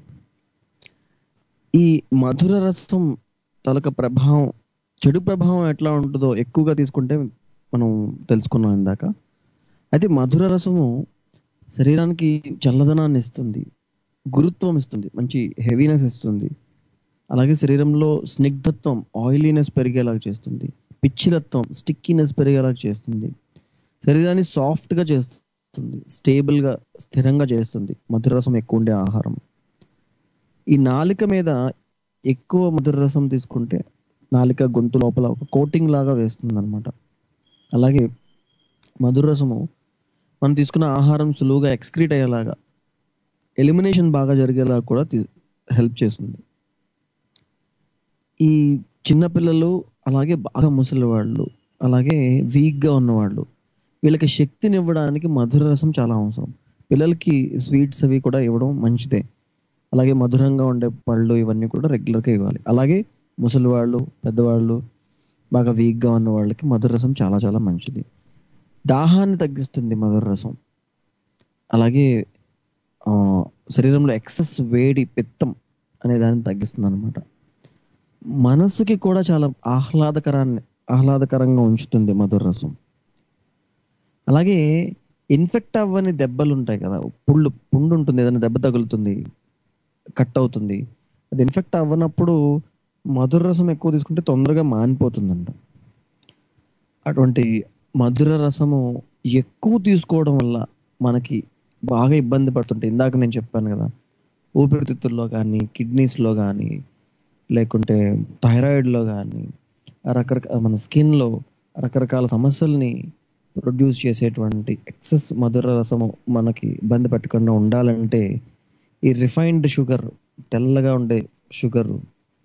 ఈ మధుర రసం తలక ప్రభావం చెడు ప్రభావం ఎట్లా ఉంటుందో ఎక్కువగా తీసుకుంటే మనం తెలుసుకున్నాం ఇందాక అయితే మధుర రసము శరీరానికి చల్లదనాన్ని ఇస్తుంది గురుత్వం ఇస్తుంది మంచి హెవీనెస్ ఇస్తుంది అలాగే శరీరంలో స్నిగ్ధత్వం ఆయిలీనెస్ పెరిగేలాగా చేస్తుంది పిచ్చిలత్వం స్టిక్కీనెస్ పెరిగేలాగా చేస్తుంది శరీరాన్ని సాఫ్ట్ గా చేస్తుంది స్టేబుల్ గా స్థిరంగా చేస్తుంది మధుర రసం ఎక్కువ ఉండే ఆహారం ఈ నాలిక మీద ఎక్కువ మధుర రసం తీసుకుంటే నాలిక గొంతు లోపల ఒక కోటింగ్ లాగా వేస్తుంది అనమాట అలాగే మధుర రసము మనం తీసుకున్న ఆహారం సులువుగా ఎక్స్క్రీట్ అయ్యేలాగా ఎలిమినేషన్ బాగా జరిగేలా కూడా హెల్ప్ చేస్తుంది ఈ చిన్నపిల్లలు అలాగే బాగా ముసలి వాళ్ళు అలాగే వీక్ గా ఉన్నవాళ్ళు వీళ్ళకి శక్తిని ఇవ్వడానికి మధుర రసం చాలా అవసరం పిల్లలకి స్వీట్స్ అవి కూడా ఇవ్వడం మంచిదే అలాగే మధురంగా ఉండే పళ్ళు ఇవన్నీ కూడా రెగ్యులర్గా ఇవ్వాలి అలాగే ముసలి వాళ్ళు పెద్దవాళ్ళు బాగా వీక్ గా ఉన్న వాళ్ళకి మధుర రసం చాలా చాలా మంచిది దాహాన్ని తగ్గిస్తుంది మధుర రసం అలాగే ఆ, శరీరంలో ఎక్సెస్ వేడి పిత్తం అనే దాన్ని తగ్గిస్తుంది అనమాట మనసుకి కూడా చాలా ఆహ్లాదకరాన్ని ఆహ్లాదకరంగా ఉంచుతుంది మధుర రసం అలాగే ఇన్ఫెక్ట్ అవ్వని దెబ్బలు ఉంటాయి కదా పుళ్ళు పుండు ఉంటుంది ఏదైనా దెబ్బ తగులుతుంది కట్ అవుతుంది అది ఇన్ఫెక్ట్ అవ్వనప్పుడు మధుర రసం ఎక్కువ తీసుకుంటే తొందరగా మానిపోతుందంట అటువంటి మధుర రసము ఎక్కువ తీసుకోవడం వల్ల మనకి బాగా ఇబ్బంది పడుతుంటే ఇందాక నేను చెప్పాను కదా ఊపిరితిత్తుల్లో కానీ కిడ్నీస్లో కానీ లేకుంటే థైరాయిడ్లో కానీ రకరకాల మన స్కిన్లో రకరకాల సమస్యల్ని ప్రొడ్యూస్ చేసేటువంటి ఎక్సెస్ మధుర రసము మనకి ఇబ్బంది పెట్టకుండా ఉండాలంటే ఈ రిఫైన్డ్ షుగర్ తెల్లగా ఉండే షుగర్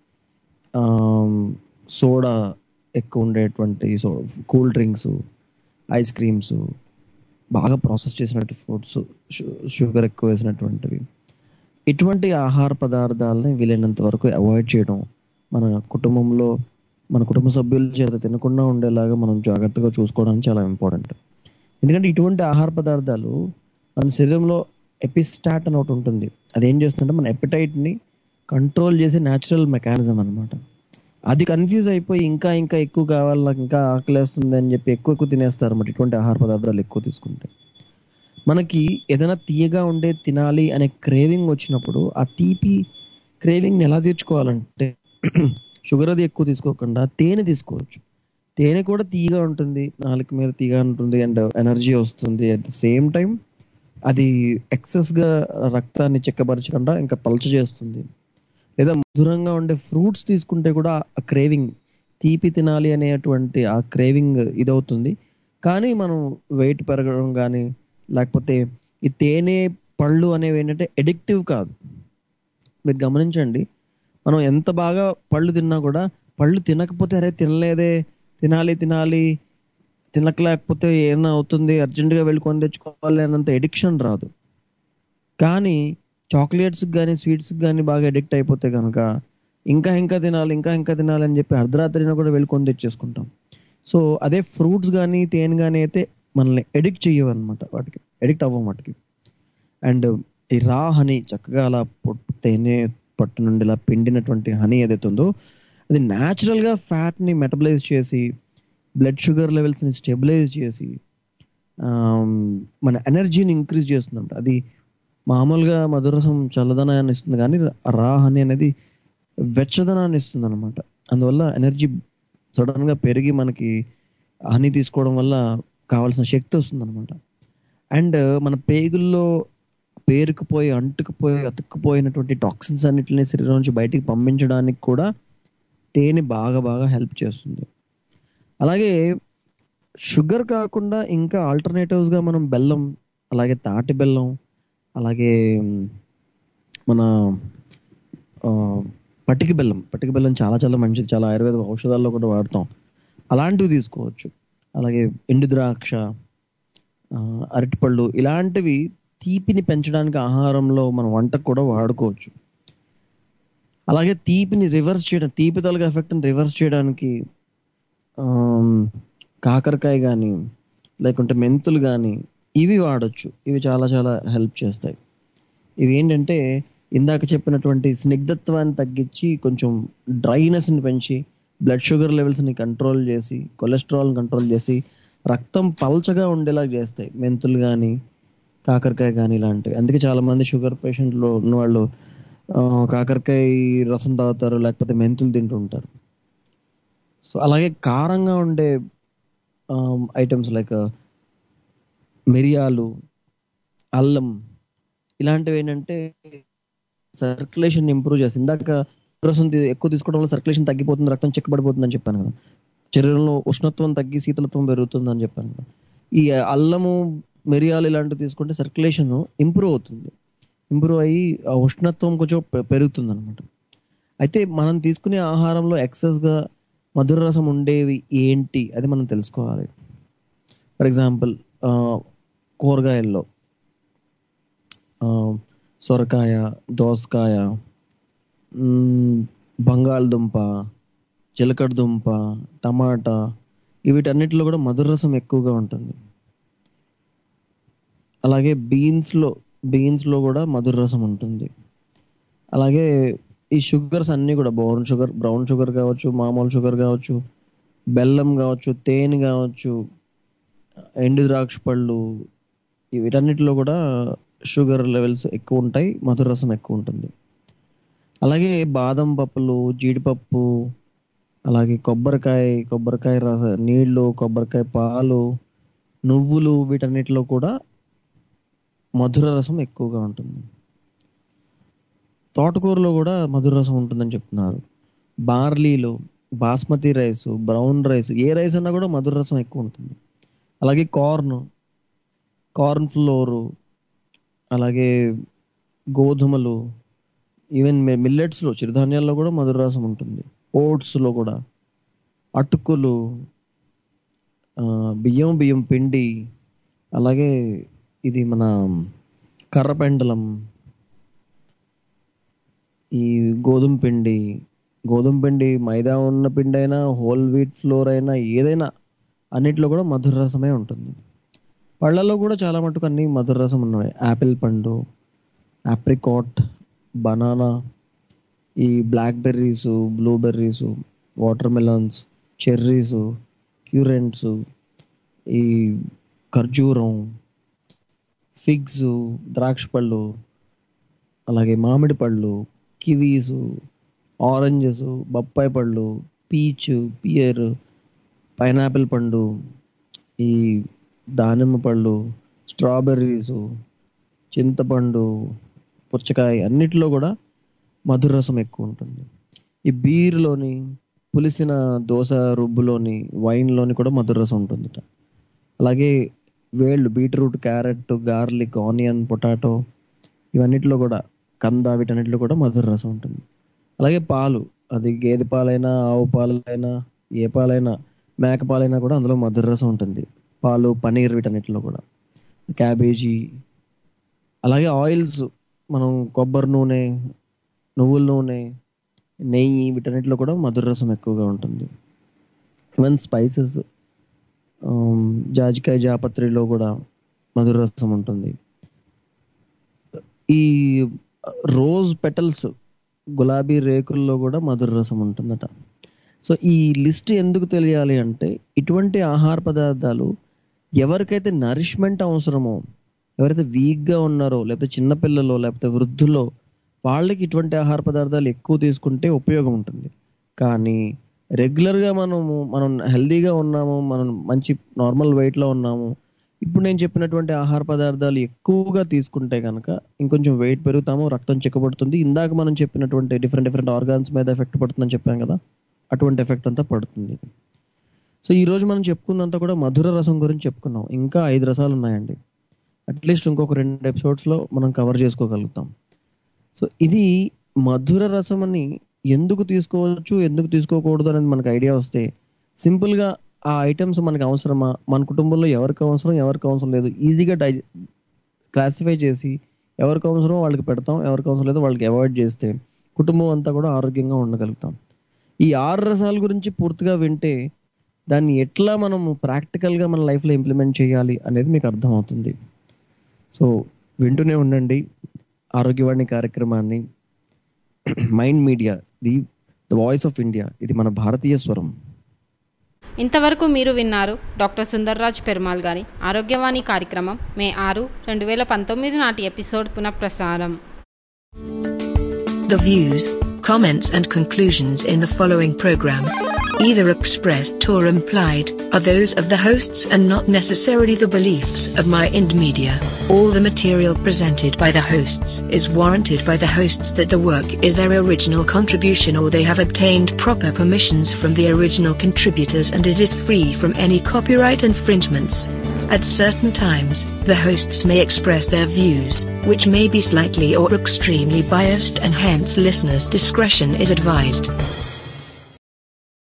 సోడా ఎక్కువ ఉండేటువంటి so cool drinks ice creams బాగా ప్రాసెస్ చేసినట్టు ఫుడ్స్ షుగర్ ఎక్కువ వేసినటువంటివి ఇటువంటి ఆహార పదార్థాలని వీలైనంత వరకు అవాయిడ్ చేయడం మన కుటుంబంలో మన కుటుంబ సభ్యుల చేత తినకుండా ఉండేలాగా మనం జాగ్రత్తగా చూసుకోవడానికి చాలా ఇంపార్టెంట్ ఎందుకంటే ఇటువంటి ఆహార పదార్థాలు మన శరీరంలో ఎపిస్టాట్ అని ఒకటి ఉంటుంది అది ఏం చేస్తుందంటే మన appetite ని కంట్రోల్ చేసే న్యాచురల్ మెకానిజం అన్నమాట అది కన్ఫ్యూజ్ అయిపోయి ఇంకా ఇంకా ఎక్కువ కావాలి నాకు ఇంకా ఆకలేస్తుంది అని చెప్పి ఎక్కువ ఎక్కువ తినేస్తారు అన్నమాట ఇటువంటి ఆహార పదార్థాలు ఎక్కువ తీసుకుంటే మనకి ఏదైనా తీయగా ఉండే తినాలి అనే క్రేవింగ్ వచ్చినప్పుడు ఆ తీపి క్రేవింగ్ ఎలా తీర్చుకోవాలంటే షుగర్ అది ఎక్కువ తీసుకోకుండా తేనె తీసుకోవచ్చు తేనె కూడా తీయగా ఉంటుంది నాలుక మీద తీయగా ఉంటుంది అండ్ ఎనర్జీ వస్తుంది అట్ ద సేమ్ టైం అది ఎక్సెస్ గా రక్తాన్ని చెక్కబరచకుండా ఇంకా పల్చ చేస్తుంది లేదా మధురంగా ఉండే ఫ్రూట్స్ తీసుకుంటే కూడా ఆ క్రేవింగ్ తీపి తినాలి అనేటువంటి ఆ క్రేవింగ్ ఇదవుతుంది కానీ మనం వెయిట్ పెరగడం కానీ లేకపోతే ఈ తేనె పళ్ళు అనేవి ఏంటంటే ఎడిక్టివ్ కాదు మీరు గమనించండి మనం ఎంత బాగా పళ్ళు తిన్నా కూడా పళ్ళు తినకపోతే అరే తినలేదే తినాలి తినాలి తినకలేకపోతే ఏమైనా అవుతుంది అర్జెంటుగా వెళ్ళి కొని తెచ్చుకోవాలి అన్నంత ఎడిక్షన్ రాదు కానీ చాక్లెట్స్ కానీ స్వీట్స్ కానీ బాగా అడిక్ట్ అయిపోతే కనుక ఇంకా ఇంకా తినాలి ఇంకా ఇంకా తినాలి అని చెప్పి అర్ధరాత్రిన కూడా వెళ్ళి కొని తెచ్చేసుకుంటాం సో అదే ఫ్రూట్స్ కానీ తేనె కానీ అయితే మనల్ని ఎడిక్ట్ చెయ్యవు అనమాట వాటికి ఎడిక్ట్ అవ్వం వాటికి అండ్ ఈ రా హనీ చక్కగా అలా పొట్టు తేనె పట్టు నుండి ఇలా పిండినటువంటి హనీ ఏదైతే ఉందో అది natural గా ఫ్యాట్ ని మెటబలైజ్ చేసి బ్లడ్ షుగర్ లెవెల్స్ ని స్టెబిలైజ్ చేసి ఆమ్, మన ఎనర్జీని ఇంక్రీజ్ చేస్తుందంట అది మామూలుగా మధురసం చల్లదనాన్ని ఇస్తుంది కానీ రా హనీ అనేది వెచ్చదనాన్ని ఇస్తుంది అనమాట అందువల్ల ఎనర్జీ సడన్ గా పెరిగి మనకి హనీ తీసుకోవడం వల్ల కావాల్సిన శక్తి వస్తుంది అనమాట అండ్ మన పేగుల్లో పేరుకుపోయి అంటుకుపోయి అతుక్కుపోయినటువంటి టాక్సిన్స్ అన్నిటిని శరీరం నుంచి బయటికి పంపించడానికి కూడా తేనె బాగా బాగా హెల్ప్ చేస్తుంది అలాగే షుగర్ కాకుండా ఇంకా ఆల్టర్నేటివ్స్ గా మనం బెల్లం అలాగే తాటి బెల్లం అలాగే మ్, మన ఆ, పటికి బెల్లం పటికి బెల్లం చాలా చాలా మంచిది చాలా ఆయుర్వేద ఔషధాల్లో కూడా వాడతాం అలాంటివి తీసుకోవచ్చు అలాగే ఎండు ద్రాక్ష ఆ, అరటిపళ్ళు ఇలాంటివి తీపిని పెంచడానికి ఆహారంలో మన వంటకు కూడా వాడుకోవచ్చు అలాగే తీపిని రివర్స్ చేయడం తీపి తలగ ఎఫెక్ట్ని రివర్స్ చేయడానికి ఆమ్, కాకరకాయ కానీ లేకుంటే మెంతులు కానీ ఇవి వాడొచ్చు ఇవి చాలా చాలా హెల్ప్ చేస్తాయి ఇవి ఏంటంటే ఇందాక చెప్పినటువంటి స్నిగ్ధత్వాన్ని తగ్గించి కొంచెం డ్రైనెస్ని పెంచి బ్లడ్ షుగర్ లెవెల్స్ని కంట్రోల్ చేసి కొలెస్ట్రాల్ని కంట్రోల్ చేసి రక్తం పల్చగా ఉండేలా చేస్తాయి మెంతులు కానీ కాకరకాయ కానీ ఇలాంటివి అందుకే చాలా మంది షుగర్ పేషెంట్లు ఉన్నవాళ్ళు ఆ, కాకరకాయ రసం తాగుతారు లేకపోతే మెంతులు తింటూ ఉంటారు సో అలాగే కారంగా ఉండే ఐటమ్స్ లైక్ మిరియాలు అల్లం ఇలాంటివి ఏంటంటే సర్క్యులేషన్ ఇంప్రూవ్ చేస్తుంది ఇందాక రసం తీ- ఎక్కువ తీసుకోవడం వల్ల సర్క్యులేషన్ తగ్గిపోతుంది రక్తం చిక్కబడిపోతుంది అని చెప్పాను కదా శరీరంలో ఉష్ణత్వం తగ్గి శీతలత్వం పెరుగుతుంది అని చెప్పాను కదా ఈ అల్లము మిరియాలు ఇలాంటివి తీసుకుంటే సర్క్యులేషన్ ఇంప్రూవ్ అవుతుంది ఇంప్రూవ్ అయ్యి ఆ ఉష్ణత్వం కొంచెం పె- పెరుగుతుంది అనమాట అయితే మనం తీసుకునే ఆహారంలో ఎక్సెస్ గా మధుర రసం ఉండేవి ఏంటి అది మనం తెలుసుకోవాలి ఫర్ ఎగ్జాంపుల్ కూరగాయల్లో ఆ, సొరకాయ దోసకాయ మ్, బంగాళదుంప చిలకడ దుంప టమాటా వీటన్నిటిలో కూడా మధుర రసం ఎక్కువగా ఉంటుంది అలాగే బీన్స్ లో బీన్స్ లో కూడా మధుర రసం ఉంటుంది అలాగే ఈ షుగర్స్ అన్ని కూడా బ్రౌన్ షుగర్ బ్రౌన్ షుగర్ కావచ్చు మామూలు షుగర్ కావచ్చు బెల్లం కావచ్చు తేనె కావచ్చు ఎండు ద్రాక్ష పళ్ళు ఈ వీటన్నిటిలో కూడా షుగర్ లెవెల్స్ ఎక్కువ ఉంటాయి మధుర రసం ఎక్కువ ఉంటుంది అలాగే బాదం పప్పులు జీడిపప్పు అలాగే కొబ్బరికాయ కొబ్బరికాయ రస నీళ్లు కొబ్బరికాయ పాలు నువ్వులు వీటన్నిటిలో కూడా మధుర రసం ఎక్కువగా ఉంటుంది తోటకూరలో కూడా మధుర రసం ఉంటుందని చెప్తున్నారు బార్లీలో బాస్మతి రైస్ బ్రౌన్ రైస్ ఏ రైస్ అన్నా కూడా మధుర రసం ఎక్కువ ఉంటుంది అలాగే కార్న్ కార్న్ ఫ్లోరు అలాగే గోధుమలు ఈవెన్ మిల్లెట్స్ లో చిరుధాన్యాల్లో కూడా మధుర రసం ఉంటుంది ఓట్స్ లో కూడా అటుకులు ఆ, బియ్యం బియ్యం పిండి అలాగే ఇది మన కర్రపెండలం ఈ గోధుమ పిండి గోధుమ పిండి మైదా ఉన్న పిండి అయినా హోల్ వీట్ ఫ్లోర్ అయినా ఏదైనా అన్నిట్లో కూడా మధుర రసమే ఉంటుంది పళ్ళల్లో కూడా చాలా మటుకు అన్ని మధుర రసం ఉన్నవి యాపిల్ పండు ఆప్రికాట్ బనానా ఈ blackberries blueberries watermelons cherries currants ఈ ఖర్జూరం ఫిగ్స్ ద్రాక్ష పళ్ళు అలాగే మామిడి పళ్ళు కివీస్ ఆరెంజెస్ బొప్పాయి పళ్ళు పీచ్ పియర్ పైనాపిల్ పండు ఈ దానిమ్మ పళ్ళు స్ట్రాబెర్రీస్ చింతపండు పుచ్చకాయ అన్నిటిలో కూడా మధుర రసం ఎక్కువ ఉంటుంది ఈ బీర్లోని పులిసిన దోశ రుబ్బులోని వైన్లోని కూడా మధుర రసం ఉంటుందిట అలాగే వేళ్ళు beetroot carrot garlic onion potato ఇవన్నిటిలో కూడా కంద వీటన్నిటిలో కూడా మధుర రసం ఉంటుంది అలాగే పాలు అది గేదె పాలైనా ఆవు పాలైనా ఏ పాలైనా మేక పాలైనా కూడా అందులో మధుర రసం ఉంటుంది పాలు పనీర్ వీటన్నిటిలో కూడా క్యాబేజీ అలాగే ఆయిల్స్ మనం కొబ్బరి నూనె నువ్వుల నూనె నెయ్యి వీటన్నిటిలో కూడా మధుర రసం ఎక్కువగా ఉంటుంది ఈవెన్ స్పైసెస్ జాజికాయ జాపత్రిలో కూడా మధుర రసం ఉంటుంది ఈ రోజ్ పెటల్స్ గులాబీ రేకుల్లో కూడా మధుర రసం ఉంటుందట సో ఈ లిస్ట్ ఎందుకు తెలియాలి అంటే ఇటువంటి ఆహార పదార్థాలు ఎవరికైతే నరిష్మెంట్ అవసరమో ఎవరైతే వీక్ గా ఉన్నారో లేకపోతే చిన్నపిల్లలో లేకపోతే వృద్ధులో వాళ్ళకి ఇటువంటి ఆహార పదార్థాలు ఎక్కువ తీసుకుంటే ఉపయోగం ఉంటుంది కానీ రెగ్యులర్గా మనము మనం హెల్దీగా ఉన్నాము మనం మంచి నార్మల్ వెయిట్లో ఉన్నాము ఇప్పుడు నేను చెప్పినటువంటి ఆహార పదార్థాలు ఎక్కువగా తీసుకుంటే కనుక ఇంకొంచెం వెయిట్ పెరుగుతాము రక్తం చిక్కబడుతుంది ఇందాక మనం చెప్పినటువంటి డిఫరెంట్ డిఫరెంట్ ఆర్గాన్స్ మీద ఎఫెక్ట్ పడుతుందని చెప్పాం కదా అటువంటి ఎఫెక్ట్ అంతా పడుతుంది సో ఈ రోజు మనం చెప్పుకున్నంత కూడా మధుర రసం గురించి చెప్పుకున్నాం ఇంకా ఐదు రసాలు ఉన్నాయండి అట్లీస్ట్ ఇంకొక రెండు ఎపిసోడ్స్ లో మనం కవర్ చేసుకోగలుగుతాం సో ఇది మధుర రసం అని ఎందుకు తీసుకోవచ్చు ఎందుకు తీసుకోకూడదు అనేది మనకు ఐడియా వస్తే సింపుల్ గా ఆ ఐటమ్స్ మనకు అవసరమా మన కుటుంబంలో ఎవరికి అవసరం ఎవరికి అవసరం లేదు ఈజీగా డై క్లాసిఫై చేసి ఎవరికి అవసరం వాళ్ళకి పెడతాం ఎవరికి అవసరం లేదో వాళ్ళకి అవాయిడ్ చేస్తే కుటుంబం అంతా కూడా ఆరోగ్యంగా ఉండగలుగుతాం ఈ ఆరు రసాల గురించి పూర్తిగా వింటే దాన్ని ఎట్లా మనం ప్రాక్టికల్గా మన లైఫ్లో ఇంప్లిమెంట్ చేయాలి అనేది మీకు అర్థమవుతుంది సో వింటూనే ఉండండి ఆరోగ్యవాణి కార్యక్రమాన్ని Mind media the the voice of India ఇది మన భారతీయ స్వరం ఇంతవరకు మీరు విన్నారు డాక్టర్ సుందర్రాజ్ పెరుమాల్ గారి ఆరోగ్యవాణి కార్యక్రమం మే ఆరు రెండు వేల పంతొమ్మిది నాటి ఎపిసోడ్ పునఃప్రసారం The views, comments, and conclusions in the following program, either expressed or implied, are those of the hosts and not necessarily the beliefs of My Ind Media. All the material presented by the hosts is warranted by the hosts that the work is their original contribution or they have obtained proper permissions from the original contributors and it is free from any copyright infringements. At certain times, the hosts may express their views, which may be slightly or extremely biased, and hence listeners' discretion is advised.